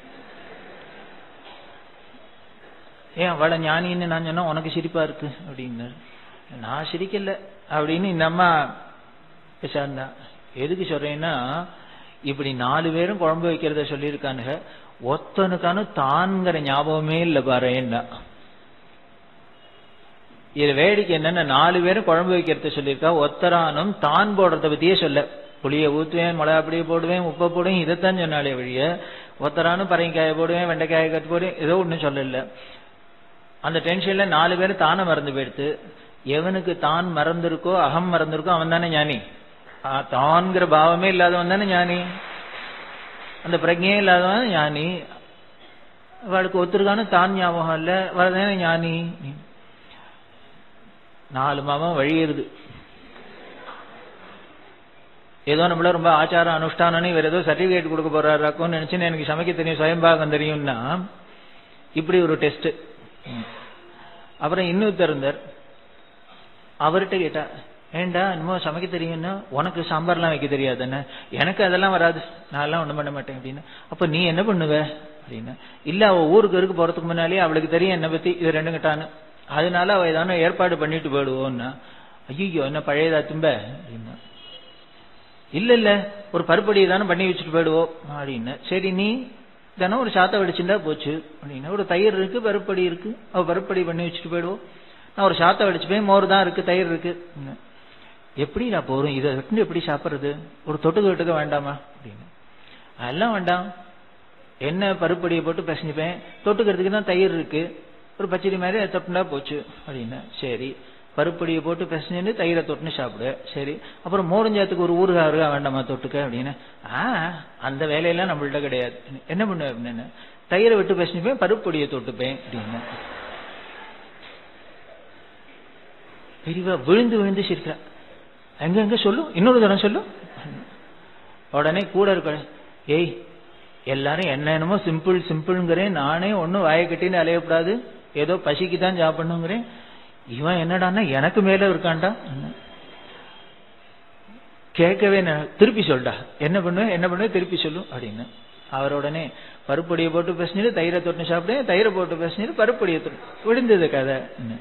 ஏன் அவளை ஞானின்னு நான் சொன்னா உனக்கு சிரிப்பா இருக்கு அப்படின்னு நான் சிரிக்கல அப்படின்னு இந்த அம்மா பேசாந்தா எதுக்கு சொல்றேன்னா இப்படி நாலு பேரும் குழம்பு வைக்கிறத சொல்லியிருக்கானுங்க ஒத்தனுக்கானு தான்ங்கிற ஞாபகமே இல்லை பாருன்னா இது வேடிக்கை என்னன்னா நாலு பேரும் குழம்பு வைக்கிறத சொல்லியிருக்கா ஒத்தரானும் தான் போடுறத பத்தியே சொல்ல புளிய ஊத்துவேன் மிளகா அப்படியே போடுவேன் உப்பை போடுவேன் இதைத்தான் சொன்னாலே வழிய ஒத்தரானும் பரங்கிக்காய போடுவேன் வெண்டைக்காய கட்டு போடுவேன் ஏதோ ஒன்றும் சொல்லல அந்த டென்ஷன்ல நாலு பேரும் தானே மறந்து போயிடுத்து எவனுக்கு தான் மறந்திருக்கோ அகம் மறந்திருக்கோ அவன் தானே ஞானி தான்கிற பாவமே இல்லாதவன் தானே ஞானி அந்த பிரஜையே இல்லாதவன் ஞானி அவளுக்கு ஒத்துருக்கான தான் ஞாபகம் இல்ல அவள் தானே ஞானி நாலு மாமம் வழியிருது ஏதோ நம்மள ரொம்ப ஆச்சாரம் அனுஷ்டானம் இவர் ஏதோ சர்டிபிகேட் கொடுக்க போறாராக்கும்னு நினைச்சுன்னு எனக்கு சமைக்க தெரியும் சுயம்பாகம் தெரியும்னா இப்படி ஒரு டெஸ்ட் அப்புறம் இன்னொருத்தர் இருந்தார் அவர்கிட்ட கேட்டா ஏண்டா என்னமோ சமைக்க தெரியும்னா உனக்கு சாம்பார்லாம் வைக்க தெரியாதுன்னு எனக்கு அதெல்லாம் வராது நான் எல்லாம் ஒண்ணும் பண்ண மாட்டேன் அப்படின்னு அப்ப நீ என்ன பண்ணுவ அப்படின்னு இல்ல அவ ஊருக்கு இருக்கு போறதுக்கு முன்னாலே அவளுக்கு தெரியும் என்ன பத்தி இது ரெண்டும் கிட்டான்னு அதனால அவ ஏதான ஏற்பாடு பண்ணிட்டு போயிடுவோம்னா ஐயோ என்ன பழையதா தும்ப அப்படின்னா இல்ல இல்ல ஒரு பருப்படியை தானே பண்ணி வச்சுட்டு போயிடுவோம் அப்படின்னு சரி நீ தினம் ஒரு சாத்தை வடிச்சுட்டா போச்சு அப்படின்னா ஒரு தயிர் இருக்கு பருப்படி இருக்கு அவ பருப்படி பண்ணி வச்சுட்டு போயிடுவோம் நான் ஒரு சாத்தை வடிச்சுப்பேன் மோர் தான் இருக்கு தயிர் இருக்கு எப்படி நான் போறோம் இதை விட்டு எப்படி சாப்பிட்றது ஒரு தொட்டுக்க விட்டுக்க வேண்டாமா அப்படின்னு அதெல்லாம் வேண்டாம் என்ன பருப்படியை போட்டு பிசைஞ்சுப்பேன் தொட்டுக்கிறதுக்கு தான் தயிர் இருக்கு ஒரு பச்சடி மாதிரி அதை தொட்டுனா போச்சு அப்படின்னா சரி பருப்படியை போட்டு பிசைஞ்சுன்னு தயிரை தொட்டுன்னு சாப்பிடு சரி அப்புறம் மோரஞ்சாத்துக்கு ஒரு ஊறுகாய் இருக்கா வேண்டாமா தொட்டுக்க அப்படின்னு ஆ அந்த வேலையெல்லாம் நம்மள்ட்ட கிடையாது என்ன பண்ணுவேன் அப்படின்னு தயிரை விட்டு பிசைஞ்சுப்பேன் பருப்பொடியை தொட்டுப்பேன் அப்படின்னு பெரியவா விழுந்து விழுந்து சிரிக்கிறா எங்க எங்க சொல்லு இன்னொரு தரம் சொல்லு உடனே கூட இருக்க ஏய் எல்லாரும் என்ன என்னமோ சிம்பிள் சிம்பிள்ங்கிறேன் நானே ஒன்னும் வாயை கட்டின்னு அலையக்கூடாது ஏதோ பசிக்கு தான் சாப்பிடணுங்கிறேன் இவன் என்னடான்னா எனக்கு மேல இருக்கான்டா கேட்கவே திருப்பி சொல்டா என்ன பண்ணுவேன் என்ன பண்ணுவேன் திருப்பி சொல்லு அப்படின்னு அவர் உடனே பருப்பொடியை போட்டு பேசினிட்டு தயிரை தொட்டு சாப்பிடுவேன் தயிரை போட்டு பேசினிட்டு பருப்பொடியை தொட்டு விழுந்தது கதை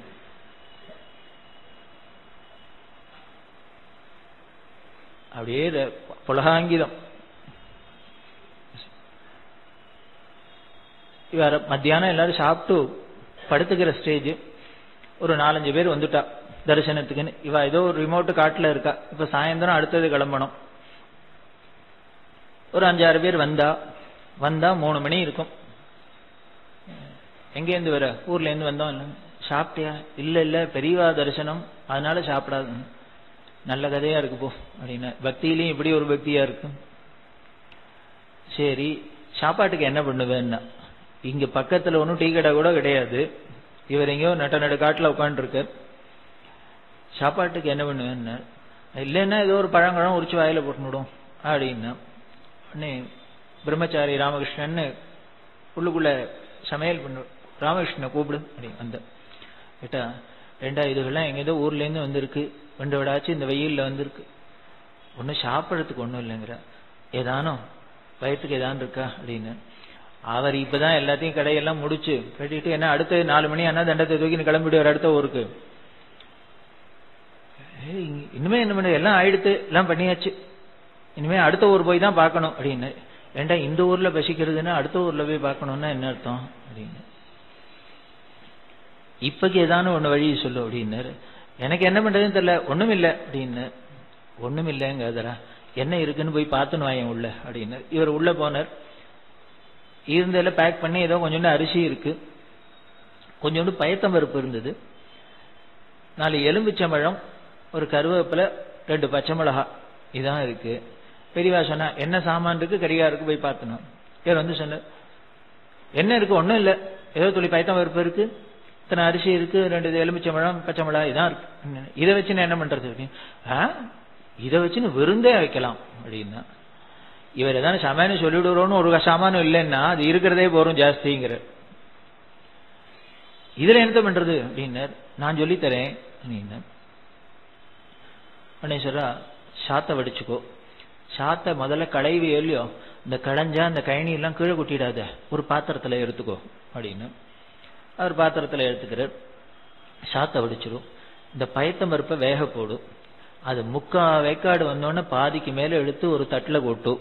அப்படியே புலகாங்கிதம் இவர் மத்தியானம் எல்லாரும் சாப்பிட்டு படுத்துக்கிற ஸ்டேஜ் ஒரு நாலஞ்சு பேர் வந்துட்டா தரிசனத்துக்குன்னு இவ ஏதோ ஒரு ரிமோட்டு காட்டுல இருக்கா இப்ப சாயந்தரம் அடுத்தது கிளம்பணும் ஒரு அஞ்சாறு பேர் வந்தா வந்தா மூணு மணி இருக்கும் எங்கேருந்து வர ஊர்ல இருந்து வந்தோம் இல்ல சாப்பிட்டியா இல்ல இல்ல பெரியவா தரிசனம் அதனால சாப்பிடாது நல்ல கதையா இருக்கு போ அப்படின்னு பக்தியிலையும் இப்படி ஒரு பக்தியா இருக்கு சரி சாப்பாட்டுக்கு என்ன பண்ணுவேன்னா இங்க பக்கத்துல ஒன்றும் டீ கடை கூட கிடையாது இவர் எங்கேயோ நட்ட நடு காட்டுல உட்காந்துருக்கார் சாப்பாட்டுக்கு என்ன பண்ணுவேன்னு இல்லைன்னா ஏதோ ஒரு பழங்கழம் உரிச்சு வாயில போட்டுடும் அப்படின்னா உடனே பிரம்மச்சாரி ராமகிருஷ்ணன் உள்ளுக்குள்ள சமையல் பண்ணு ராமகிருஷ்ணனை கூப்பிடு அப்படி வந்த கேட்டா ரெண்டா இதுகள்லாம் எங்கேதோ ஊர்ல இருந்து வந்திருக்கு ரெண்டு விடாச்சு இந்த வெயில்ல வந்திருக்கு ஒன்னும் சாப்பிடறதுக்கு ஒண்ணும் இல்லைங்கிற ஏதானோ வயிற்றுக்கு ஏதான் இருக்கா அப்படின்னு அவர் இப்பதான் எல்லாத்தையும் கடையெல்லாம் முடிச்சு கட்டிட்டு என்ன அடுத்த நாலு மணி ஆனா தண்டத்தை தூக்கி கிளம்பிடுவார் அடுத்த ஊருக்கு இனிமே என்ன பண்ண எல்லாம் ஆயிடுத்து எல்லாம் பண்ணியாச்சு இனிமே அடுத்த ஊர் போய் தான் பார்க்கணும் அப்படின்னு ஏண்டா இந்த ஊர்ல பசிக்கிறதுன்னா அடுத்த ஊர்ல போய் பார்க்கணும்னா என்ன அர்த்தம் அப்படின்னு இப்பக்கு ஏதானு ஒண்ணு வழி சொல்லு அப்படின்னாரு எனக்கு என்ன பண்றதுன்னு தெரியல ஒண்ணும் இல்ல அப்படின்னு ஒண்ணும் இல்லைங்கிறதரா என்ன இருக்குன்னு போய் பார்த்துன்னு வாயன் உள்ள அப்படின்னு இவர் உள்ள போனார் இருந்ததில் பேக் பண்ணி ஏதோ கொஞ்சோண்டு அரிசி இருக்கு கொஞ்சோண்டு பயத்தம் பருப்பு இருந்தது நாலு எலும்பிச்சம்பழம் ஒரு கருவேப்பிலை ரெண்டு பச்சை மிளகா இதான் இருக்கு பெரியவா சொன்னா என்ன சாமான் இருக்கு கரியா இருக்கு போய் பார்த்தணும் இவர் வந்து சொன்னார் என்ன இருக்கு ஒண்ணும் இல்ல ஏதோ துளி பயத்தம் பருப்பு இருக்கு இத்தனை அரிசி இருக்கு ரெண்டு எலுமிச்சம்பழம் பச்சைமிளகா இதான் இருக்கு இதை வச்சு நான் என்ன பண்றது அப்படின்னு ஆ இதை வச்சு விருந்தே வைக்கலாம் அப்படின்னா இவர் ஏதாவது சமையல் சொல்லிவிடுறோன்னு ஒரு சாமானும் இல்லைன்னா அது இருக்கிறதே போறோம் ஜாஸ்திங்கிற இதுல என்ன பண்றது அப்படின்னார் நான் சொல்லித்தரேன் அப்படின்னா உடனேஸ்வரா சாத்தை வடிச்சுக்கோ சாத்தை முதல்ல களைவி இல்லையோ இந்த களைஞ்சா இந்த கழனி எல்லாம் கீழே கொட்டிடாத ஒரு பாத்திரத்துல எடுத்துக்கோ அப்படின்னு அவர் பாத்திரத்துல எடுத்துக்கிறார் சாத்தை வடிச்சிரும் இந்த பயத்தம் பருப்பை வேக போடும் அது முக்கா வேக்காடு வந்தோடனே பாதிக்கு மேல எடுத்து ஒரு தட்டுல கொட்டும்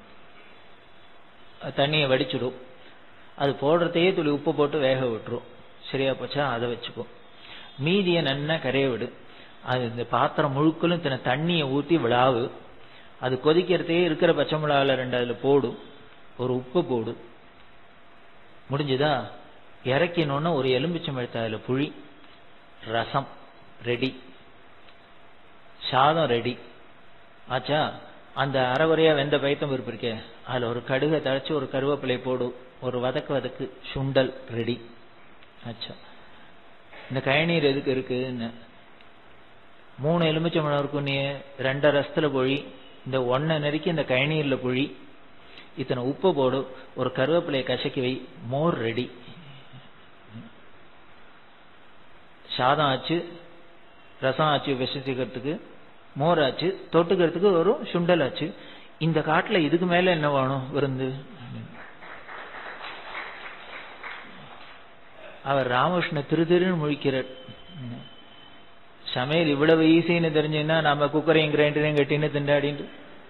தண்ணியை வடிச்சிடும் அது போடுறதையே துளி உப்பு போட்டு வேக விட்டுரும் சரியா போச்சா அதை வச்சுக்கோ மீதியை நன்னா கரைய விடு அது இந்த பாத்திரம் முழுக்கலும் இத்தனை தண்ணியை ஊற்றி விழாவு அது கொதிக்கிறதே இருக்கிற பச்சை மிளகால ரெண்டு அதில் போடும் ஒரு உப்பு போடு முடிஞ்சுதா இறக்கினோன்னு ஒரு எலும்பிச்சம்பழத்தை அதில் புழி ரசம் ரெடி சாதம் ரெடி ஆச்சா அந்த அரைவரையா வெந்த பைத்தம் பருப்பு இருக்கே அதுல ஒரு கடுகை தழைச்சு ஒரு கருவேப்பிலை போடு ஒரு வதக்கு வதக்கு சுண்டல் ரெடி ஆச்சா இந்த கயநீர் எதுக்கு இருக்குன்னு மூணு எலுமிச்சம்பழம் இருக்கும் நீ ரெண்டரை ரசத்துல பொழி இந்த ஒன்னை நெருக்கி இந்த கயநீர்ல பொழி இத்தனை உப்பு போடு ஒரு கருவேப்பிலையை கசக்கி வை மோர் ரெடி சாதம் ஆச்சு ரசம் ஆச்சு விசசிக்கிறதுக்கு மோர் ஆச்சு தொட்டுக்கிறதுக்கு ஒரு சுண்டல் ஆச்சு இந்த காட்டுல இதுக்கு மேல என்ன வேணும் விருந்து அவர் ராமகிருஷ்ண திரு திருன்னு முழிக்கிறார் சமையல் இவ்வளவு ஈஸின்னு தெரிஞ்சுன்னா நாம குக்கரையும் கிரைண்டரையும் கட்டின்னு திண்டாடிட்டு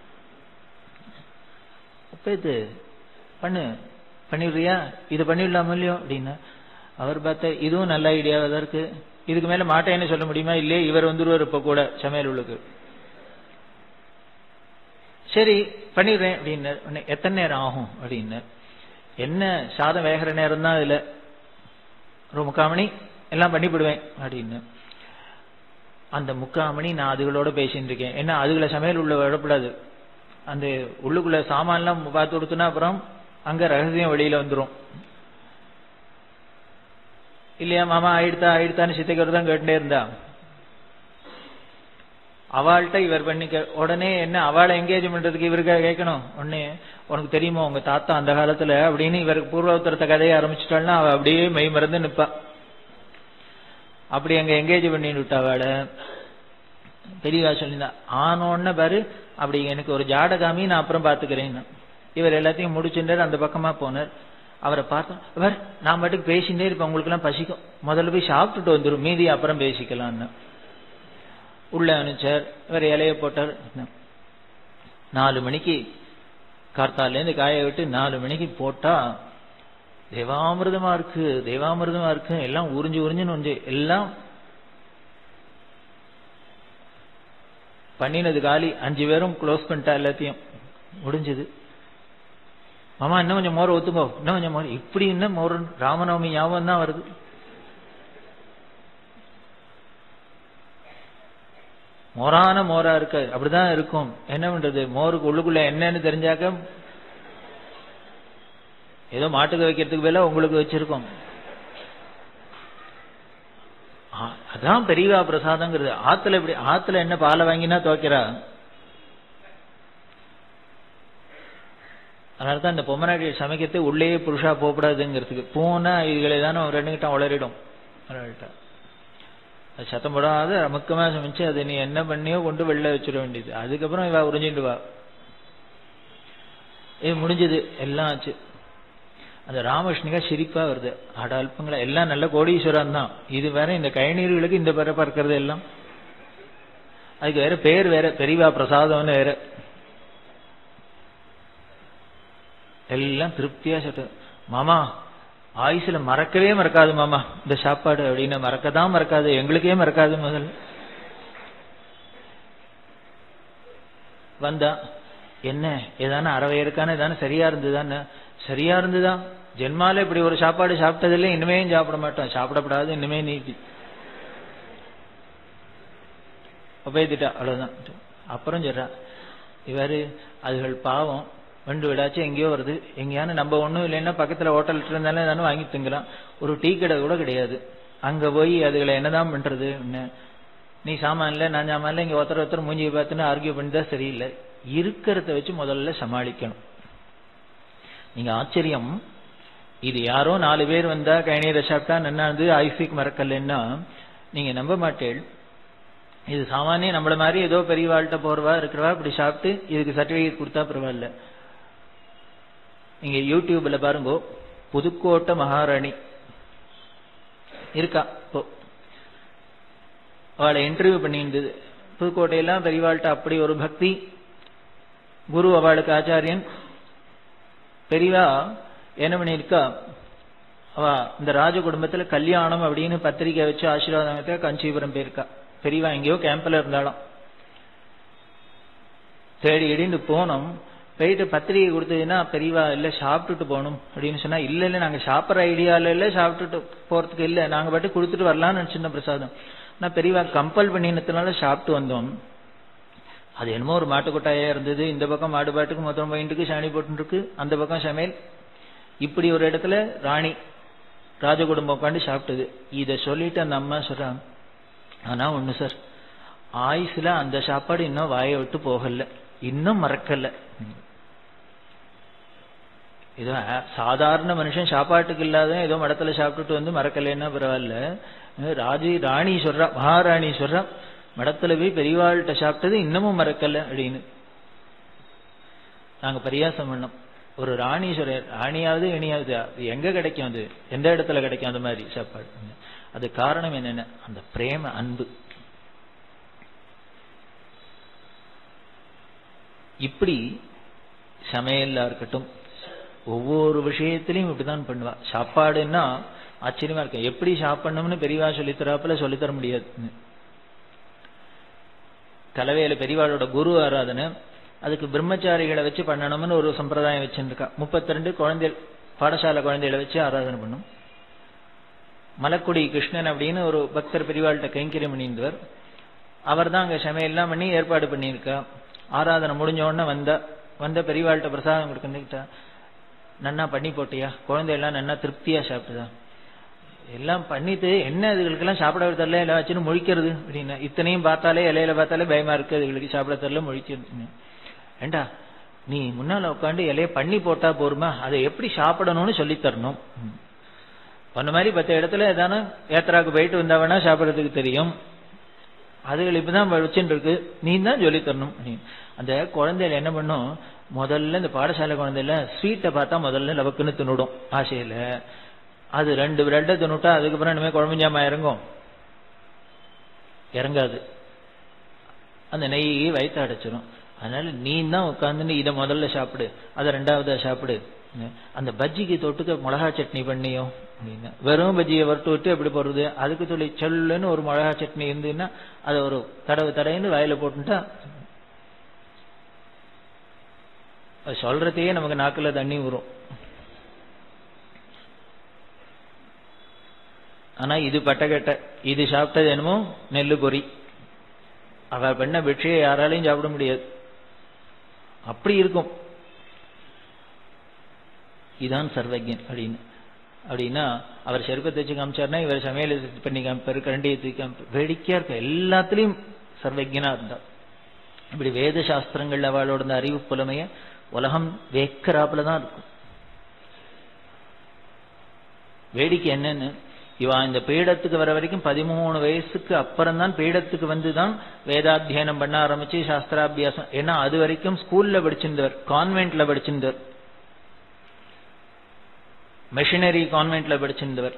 அப்ப இது பண்ணு பண்ணிடுறியா இது பண்ணிடலாம இல்லையோ அப்படின்னா அவர் பார்த்த இதுவும் நல்ல ஐடியாவா தான் இருக்கு இதுக்கு மேல மாட்டேன்னு சொல்ல முடியுமா இல்லையே இவர் வந்துருவார் இப்ப கூட சமையல் உள்ளுக்கு சரி பண்ணிடுறேன் அப்படின்னு எத்தனை நேரம் ஆகும் அப்படின்னு என்ன சாதம் வேகிற நேரம் தான் இதுல ஒரு முக்கால் மணி எல்லாம் பண்ணிவிடுவேன் அப்படின்னு அந்த முக்கால் மணி நான் அதுகளோட பேசிட்டு இருக்கேன் ஏன்னா அதுகளை சமையல் உள்ள விடப்படாது அந்த உள்ளுக்குள்ள சாமான்லாம் பார்த்து கொடுத்தோன்னா அப்புறம் அங்க ரகசியம் வெளியில வந்துடும் இல்லையா மாமா ஆயிடுத்தா ஆயிடுத்தான்னு சித்தைக்கர் தான் கேட்டுட்டே இருந்தா அவள்கிட்ட இவர் பண்ணிக்க உடனே என்ன அவளை எங்கேஜ் பண்றதுக்கு இவருக்கு கேட்கணும் உடனே உனக்கு தெரியுமா உங்க தாத்தா அந்த காலத்துல அப்படின்னு இவருக்கு பூர்வோத்தரத்தை கதையை ஆரம்பிச்சிட்டாள்னா அவ அப்படியே மெய் மறந்து நிப்பா அப்படி அங்க எங்கேஜ் பண்ணிட்டு விட்டா அவளை பெரியவா சொல்லியிருந்தா ஆனோன்னு பாரு அப்படி எனக்கு ஒரு ஜாடகாமி நான் அப்புறம் பாத்துக்கிறேன் இவர் எல்லாத்தையும் முடிச்சுட்டார் அந்த பக்கமா போனார் அவரை பார்த்தோம் இவர் நான் பாட்டுக்கு பேசிட்டே இருப்பேன் உங்களுக்கு எல்லாம் பசிக்கும் முதல்ல போய் சாப்பிட்டுட்டு வந்துடும் மீதி அப்புறம் பேசிக்கலாம்னு உள்ள அனுப்பிச்சார் இவர் இலைய போட்டார் நாலு மணிக்கு கார்த்தாலேருந்து காய விட்டு நாலு மணிக்கு போட்டா தேவாமிர்தமா இருக்கு தேவாமிர்தமா இருக்கு எல்லாம் உறிஞ்சு உறிஞ்சுன்னு வந்து எல்லாம் பண்ணினது காலி அஞ்சு பேரும் க்ளோஸ் பண்ணிட்டா எல்லாத்தையும் முடிஞ்சது மாமா இன்னும் கொஞ்சம் மோர் ஒத்துக்கோ இன்னும் கொஞ்சம் மோர் இப்படி இன்னும் மோர் ராமநவமி ஞாபகம் தான் வருது மோரான மோரா இருக்கு அப்படிதான் இருக்கும் என்ன பண்றது மோருக்கு உள்ளுக்குள்ள என்னன்னு தெரிஞ்சாக்க ஏதோ மாட்டுக்கு வைக்கிறதுக்கு வேலை உங்களுக்கு வச்சிருக்கோம் அதான் பெரியவா பிரசாதங்கிறது ஆத்துல இப்படி ஆத்துல என்ன பாலை வாங்கினா துவைக்கிறா அதனாலதான் இந்த பொம்மநாட்டி சமைக்கிறது உள்ளேயே புருஷா போகக்கூடாதுங்கிறதுக்கு போனா இதுகளை தானே ரெண்டு கிட்ட வளரிடும் அது சத்தம் போடாத அமுக்கமா சமைச்சு அதை நீ என்ன பண்ணியோ கொண்டு வெளில வச்சிட வேண்டியது அதுக்கப்புறம் இவ உறிஞ்சிட்டு வா இது முடிஞ்சது எல்லாம் ஆச்சு அந்த ராமகிருஷ்ணிகா சிரிப்பா வருது அட அல்பங்களா எல்லாம் நல்ல கோடீஸ்வரன் தான் இது வேற இந்த கயநீர்களுக்கு இந்த பிற பறக்கிறது எல்லாம் அதுக்கு வேற பேர் வேற பெரியவா பிரசாதம்னு வேற எல்லாம் திருப்தியா சொல்ற மாமா ஆயுசுல மறக்கவே மறக்காது மாமா இந்த சாப்பாடு அப்படின்னு மறக்கதான் மறக்காது எங்களுக்கே மறக்காது முதல்ல வந்தா என்ன ஏதான அறவையருக்கான ஏதான சரியா இருந்ததான்னு சரியா இருந்துதான் ஜென்மால இப்படி ஒரு சாப்பாடு சாப்பிட்டதில்லை இனிமே சாப்பிட மாட்டோம் சாப்பிடப்படாது இனிமே நீட்டி உபயோகிட்டா அவ்வளவுதான் அப்புறம் சொல்றா இவரு அதுகள் பாவம் வண்டு விடாச்சும் எங்கேயோ வருது எங்கேயானு நம்ம ஒண்ணும் இல்லைன்னா பக்கத்துல ஹோட்டல் இருந்தாலும் தானே வாங்கி திங்கலாம் ஒரு டீ கடை கூட கிடையாது அங்க போய் அதுகளை என்னதான் பண்றது என்ன நீ சாமான் இல்ல நான் சாமான் இல்ல இங்க ஒருத்தர் ஒருத்தர் மூஞ்சியை பார்த்துன்னு ஆர்கியூ பண்ணிட்டா சரியில்லை இருக்கிறத வச்சு முதல்ல சமாளிக்கணும் நீங்க ஆச்சரியம் இது யாரோ நாலு பேர் வந்தா கைநீரை சாப்பிட்டா நன்னாது ஐசிக் மறக்கலன்னா நீங்க நம்ப மாட்டேள் இது சாமானிய நம்மள மாதிரி ஏதோ பெரியவாள்கிட்ட போறவா இருக்கிறவா இப்படி சாப்பிட்டு இதுக்கு சர்டிபிகேட் கொடுத்தா பரவாயில்ல நீங்க யூடியூப்ல பாருங்க புதுக்கோட்டை மகாராணி இருக்கா இப்போ அவளை இன்டர்வியூ பண்ணியிருந்தது புதுக்கோட்டையெல்லாம் பெரியவாள்கிட்ட அப்படி ஒரு பக்தி குரு அவளுக்கு ஆச்சாரியன் பெரியவா என்ன பண்ணியிருக்கா அவ இந்த ராஜ குடும்பத்துல கல்யாணம் அப்படின்னு பத்திரிக்கை வச்சு ஆசீர்வாதத்தை கஞ்சிபுரம் போயிருக்கா பெரியவா எங்கேயோ கேம்ப்ல இருந்தாலும் தேடி இடிந்து போனோம் போயிட்டு பத்திரிகை கொடுத்ததுன்னா பெரியவா இல்ல சாப்பிட்டுட்டு போகணும் அப்படின்னு சொன்னா இல்ல இல்ல நாங்க சாப்பிட்ற ஐடியால இல்ல சாப்பிட்டுட்டு போறதுக்கு இல்ல நாங்க பாட்டு கொடுத்துட்டு வரலாம்னு நினைச்சிருந்த பிரசாதம் நான் பெரியவா கம்பல் பண்ணினதுனால சாப்பிட்டு வந்தோம் அது என்னமோ ஒரு மாட்டுக்கொட்டாயா இருந்தது இந்த பக்கம் மாடு பாட்டுக்கு மொத்தம் பையன்ட்டுக்கு சாணி போட்டுருக்கு அந்த பக்கம் சமையல் இப்படி ஒரு இடத்துல ராணி ராஜகுடும்பம் உட்காந்து சாப்பிட்டது இத சொல்லிட்டு அந்த அம்மா சொல்றாங்க ஆனா ஒண்ணு சார் ஆயுசுல அந்த சாப்பாடு இன்னும் வாயை விட்டு போகல இன்னும் மறக்கல ஏதோ சாதாரண மனுஷன் சாப்பாட்டுக்கு இல்லாத ஏதோ மடத்துல சாப்பிட்டுட்டு வந்து மறக்கலைன்னா பரவாயில்ல ராஜி ராணி சொல்றா மகாராணி சொல்றா மடத்துல போய் பெரியவாள்கிட்ட சாப்பிட்டது இன்னமும் மறக்கல அப்படின்னு நாங்க பரியாசம் பண்ணோம் ஒரு ராணி சொல்ற ராணியாவது இனியாவது அது எங்க கிடைக்கும் அது எந்த இடத்துல கிடைக்கும் அந்த மாதிரி சாப்பாடு அது காரணம் என்னென்ன அந்த பிரேம அன்பு இப்படி சமையல்லா இருக்கட்டும் ஒவ்வொரு விஷயத்திலையும் இப்படிதான் பண்ணுவா சாப்பாடுன்னா ஆச்சரியமா இருக்கும் எப்படி சாப்பிடணும்னு பெரியவா சொல்லித்தராப்புல சொல்லித்தர முடியாது கலவையில பெரியவாளோட குரு ஆராதனை அதுக்கு பிரம்மச்சாரிகளை வச்சு பண்ணணும்னு ஒரு சம்பிரதாயம் வச்சிருக்கா முப்பத்தி ரெண்டு குழந்தை பாடசாலை குழந்தைகளை வச்சு ஆராதனை பண்ணும் மலக்குடி கிருஷ்ணன் அப்படின்னு ஒரு பக்தர் பெரியவாள்கிட்ட கைங்கரியம் பண்ணியிருந்தவர் அவர் தான் அங்க சமையல்லாம் பண்ணி ஏற்பாடு பண்ணியிருக்கா ஆராதனை முடிஞ்ச உடனே வந்த வந்த பெரியவாள்கிட்ட பிரசாதம் கொடுக்கணுட்டா நன்னா பண்ணி போட்டியா குழந்தையெல்லாம் நன்னா திருப்தியா சாப்பிட்டுதா எல்லாம் பண்ணிட்டு என்ன இதுகளுக்கெல்லாம் சாப்பிட தரல எல்லாம் வச்சுன்னு முழிக்கிறது அப்படின்னு இத்தனையும் பார்த்தாலே இலையில பார்த்தாலே பயமா இருக்கு அதுகளுக்கு சாப்பிட தரல முழிக்கிறது ஏண்டா நீ முன்னால உட்காந்து இலைய பண்ணி போட்டா போருமா அதை எப்படி சாப்பிடணும்னு சொல்லி தரணும் அந்த மாதிரி பத்த இடத்துல ஏதான ஏத்தராக்கு போயிட்டு வந்தாவனா சாப்பிடறதுக்கு தெரியும் அதுகள் இப்பதான் வச்சுட்டு இருக்கு நீ தான் சொல்லி தரணும் அந்த குழந்தைகள் என்ன பண்ணும் முதல்ல இந்த பாடசாலை குழந்தைல ஸ்வீட்டை பார்த்தா முதல்ல லவக்குன்னு தின்னுடும் ஆசையில அது ரெண்டு பிரெட்டை தின்னுட்டா அதுக்கப்புறம் இனிமே குழம்பு ஜாமா இறங்கும் இறங்காது அந்த நெய் வயிற்று அடைச்சிரும் அதனால நீ தான் உட்காந்துன்னு இதை முதல்ல சாப்பிடு அதை ரெண்டாவதா சாப்பிடு அந்த பஜ்ஜிக்கு தொட்டுக்க மிளகா சட்னி பண்ணியும் அப்படின்னு வெறும் பஜ்ஜியை வறுத்து விட்டு எப்படி போடுறது அதுக்கு சொல்லி சொல்லுன்னு ஒரு மிளகா சட்னி இருந்துன்னா அதை ஒரு தடவை தடைன்னு வயல போட்டுட்டா அது சொல்றதையே நமக்கு நாக்குல தண்ணி வரும் ஆனா இது பட்டகட்ட இது சாப்பிட்டது என்னமோ நெல்லு பொறி அவ பண்ண பிட்சையை யாராலையும் சாப்பிட முடியாது அப்படி இருக்கும் இதான் சர்வஜன் அப்படின்னு அப்படின்னா அவர் செருப்பத்தை வச்சு காமிச்சார்னா இவர் சமையல் பண்ணி காமிப்பாரு கரண்டியை தூக்கி காமிப்பார் வேடிக்கையா இருக்க எல்லாத்துலயும் சர்வஜனா இருந்தார் இப்படி வேத சாஸ்திரங்கள் அவளோட இந்த அறிவு புலமைய உலகம் வேக்கராப்புல தான் இருக்கும் வேடிக்கை என்னன்னு இவா இந்த பீடத்துக்கு வர வரைக்கும் பதிமூணு வயசுக்கு அப்புறம் தான் பீடத்துக்கு வந்து தான் வேதாத்தியனம் பண்ண ஆரம்பிச்சு சாஸ்திராபியாசம் ஏன்னா அது வரைக்கும் ஸ்கூல்ல படிச்சிருந்தவர் கான்வென்ட்ல படிச்சிருந்தவர் மெஷினரி கான்வென்ட்ல படிச்சிருந்தவர்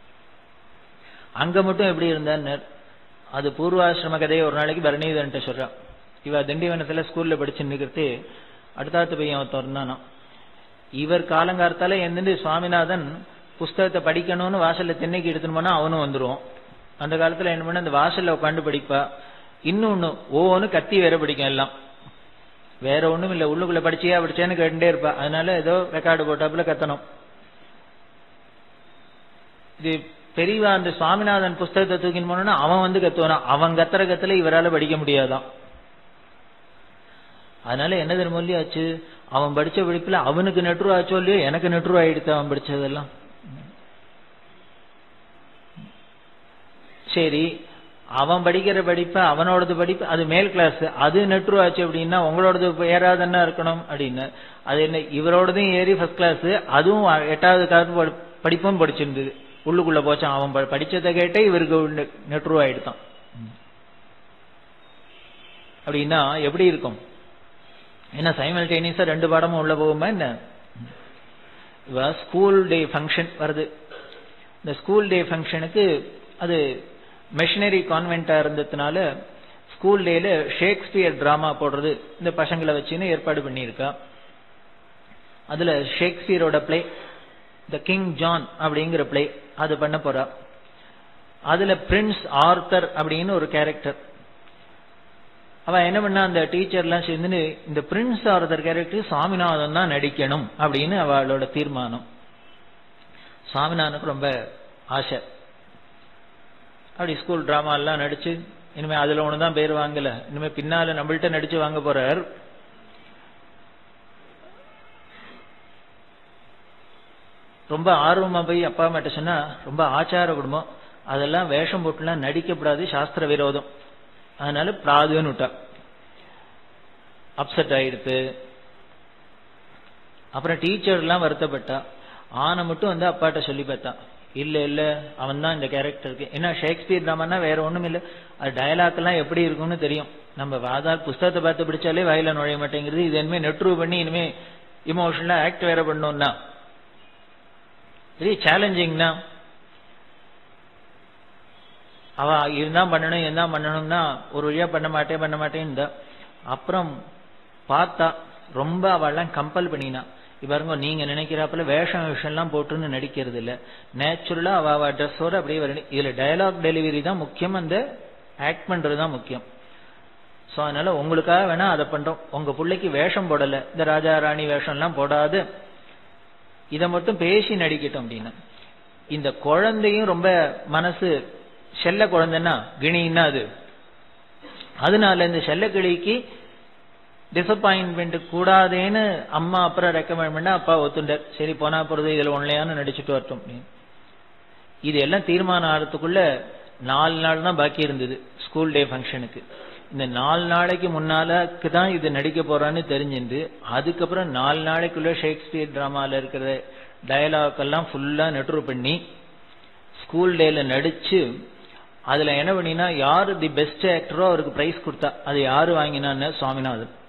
அங்க மட்டும் எப்படி இருந்தார் அது பூர்வாசிரம கதையை ஒரு நாளைக்கு பரணிதன்ட்ட சொல்றான் இவ திண்டிவனத்துல ஸ்கூல்ல படிச்சுருக்கிறது அடுத்தாத்து பையன் ஒருத்தர் இருந்தானா இவர் காலங்காலத்தால எந்திருந்து சுவாமிநாதன் புஸ்தகத்தை படிக்கணும்னு வாசல்ல திண்ணைக்கு எடுத்துன்னு போனா அவனும் வந்துருவான் அந்த காலத்துல என்ன பண்ண அந்த வாசல்ல உட்காந்து படிப்பா இன்னொன்னு ஒவ்வொன்னு கத்தி வேற படிக்கும் எல்லாம் வேற ஒண்ணும் இல்ல உள்ளுக்குள்ள படிச்சியா படிச்சேன்னு கேட்டுட்டே இருப்பா அதனால ஏதோ ரெக்கார்டு போட்டாப்புல கத்தணும் இது பெரியவா அந்த சுவாமிநாதன் புஸ்தகத்தை தூக்கின்னு போனோம்னா அவன் வந்து கத்துவானா அவன் கத்துற கத்துல இவரால படிக்க முடியாதான் அதனால என்ன தெரியுமோ ஆச்சு அவன் படிச்ச படிப்புல அவனுக்கு நெட்ரு ஆச்சோ இல்லையோ எனக்கு நெட்ரு ஆயிடுத்து அவன் படிச்சதெல்லாம் சரி அவன் படிக்கிற படிப்பு அவனோடது படிப்பு அது மேல் கிளாஸ் அது நெட்ரு ஆச்சு அப்படின்னா உங்களோடது ஏறாதன்னா இருக்கணும் அப்படின்னு அது என்ன இவரோடதும் ஏறி ஃபர்ஸ்ட் கிளாஸ் அதுவும் எட்டாவது கிளாஸ் படிப்பும் படிச்சிருந்தது உள்ளுக்குள்ள போச்சான் அவன் படிச்சதை கேட்டே இவருக்கு நெட்ரு ஆயிடுதான் அப்படின்னா எப்படி இருக்கும் என்ன சைமல்டேனியஸா ரெண்டு பாடமும் உள்ள போகுமா என்ன இவ ஸ்கூல் டே ஃபங்க்ஷன் வருது இந்த ஸ்கூல் டே ஃபங்க்ஷனுக்கு அது மிஷினரி கான்வென்ட்டா இருந்ததுனால ஸ்கூல் டேல ஷேக்ஸ்பியர் டிராமா போடுறது இந்த பசங்களை வச்சுன்னு ஏற்பாடு பண்ணியிருக்கா அதுல ஷேக்ஸ்பியரோட பிளே த கிங் ஜான் அப்படிங்கிற பிளே அது பண்ண போறா அதுல பிரின்ஸ் ஆர்த்தர் அப்படின்னு ஒரு கேரக்டர் அவ என்ன பண்ணா அந்த டீச்சர்லாம் சேர்ந்து இந்த பிரின்ஸ் ஆர்த்தர் கேரக்டர் சாமிநாதன் தான் நடிக்கணும் அப்படின்னு அவளோட தீர்மானம் சாமிநாதனுக்கு ரொம்ப ஆசை அப்படி ஸ்கூல் டிராமா எல்லாம் நடிச்சு இனிமே அதுல ஒண்ணுதான் பேர் வாங்கல இனிமே பின்னால நம்மள்ட்ட நடிச்சு வாங்க போறார் ரொம்ப ஆர்வமா போய் அப்பா அம்மாட்ட சொன்னா ரொம்ப ஆச்சார குடும்பம் அதெல்லாம் வேஷம் போட்டுலாம் நடிக்கப்படாது சாஸ்திர விரோதம் அதனால பிராதுன்னு விட்டா அப்செட் ஆயிடுத்து அப்புறம் டீச்சர் எல்லாம் வருத்தப்பட்டா ஆனை மட்டும் வந்து அப்பாட்ட சொல்லி பார்த்தான் இல்ல இல்ல அவன் தான் இந்த கேரக்டருக்கு ஏன்னா ஷேக்ஸ்பியர் டிராமானா வேற ஒண்ணும் இல்ல அது டயலாக் எல்லாம் எப்படி இருக்கும்னு தெரியும் நம்ம வாதார் புஸ்தகத்தை பார்த்து பிடிச்சாலே வாயில நுழைய மாட்டேங்கிறது இது இனிமே நெட்ரூ பண்ணி இனிமே இமோஷனலா ஆக்ட் வேற பண்ணோம்னா வெரி சேலஞ்சிங்னா அவ இதுதான் பண்ணணும் இதுதான் பண்ணணும்னா ஒரு வழியா பண்ண மாட்டேன் பண்ண மாட்டேன் அப்புறம் பார்த்தா ரொம்ப அவெல்லாம் கம்பல் பண்ணினா பாருங்க நீங்க நினைக்கிறாப்புல வேஷம் விஷயம்லாம் போட்டுன்னு நடிக்கிறது இல்ல நேச்சுரலா அவ அவ ட்ரெஸ்ஸோட அப்படியே வரணும் இதுல டயலாக் டெலிவரி தான் முக்கியம் அந்த ஆக்ட் பண்றது தான் முக்கியம் சோ அதனால உங்களுக்காக வேணா அதை பண்றோம் உங்க பிள்ளைக்கு வேஷம் போடல இந்த ராஜா ராணி வேஷம் எல்லாம் போடாது இதை மட்டும் பேசி நடிக்கட்டும் அப்படின்னு இந்த குழந்தையும் ரொம்ப மனசு செல்ல குழந்தைன்னா கிணின்னா அது அதனால இந்த செல்லக்கிளிக்கு டிசப்பாயின்மெண்ட் கூடாதேன்னு அம்மா அப்புறம் ரெக்கமெண்ட் பண்ண அப்பா ஒத்துண்டார் சரி போனா போறது இதுல ஒன்லையான்னு நடிச்சுட்டு வரட்டும் இது எல்லாம் தீர்மானம் ஆகிறதுக்குள்ள நாலு நாள் தான் பாக்கி இருந்தது ஸ்கூல் டே ஃபங்க்ஷனுக்கு இந்த நாலு நாளைக்கு முன்னாலக்கு தான் இது நடிக்க போறான்னு தெரிஞ்சிருந்து அதுக்கப்புறம் நாலு நாளைக்குள்ள ஷேக்ஸ்பியர் டிராமால இருக்கிற டயலாக் எல்லாம் ஃபுல்லா நெட்ரு பண்ணி ஸ்கூல் டேல நடிச்சு அதுல என்ன பண்ணினா யாரு தி பெஸ்ட் ஆக்டரோ அவருக்கு பிரைஸ் கொடுத்தா அது யாரு வாங்கினான்னு சுவாமிநாதன்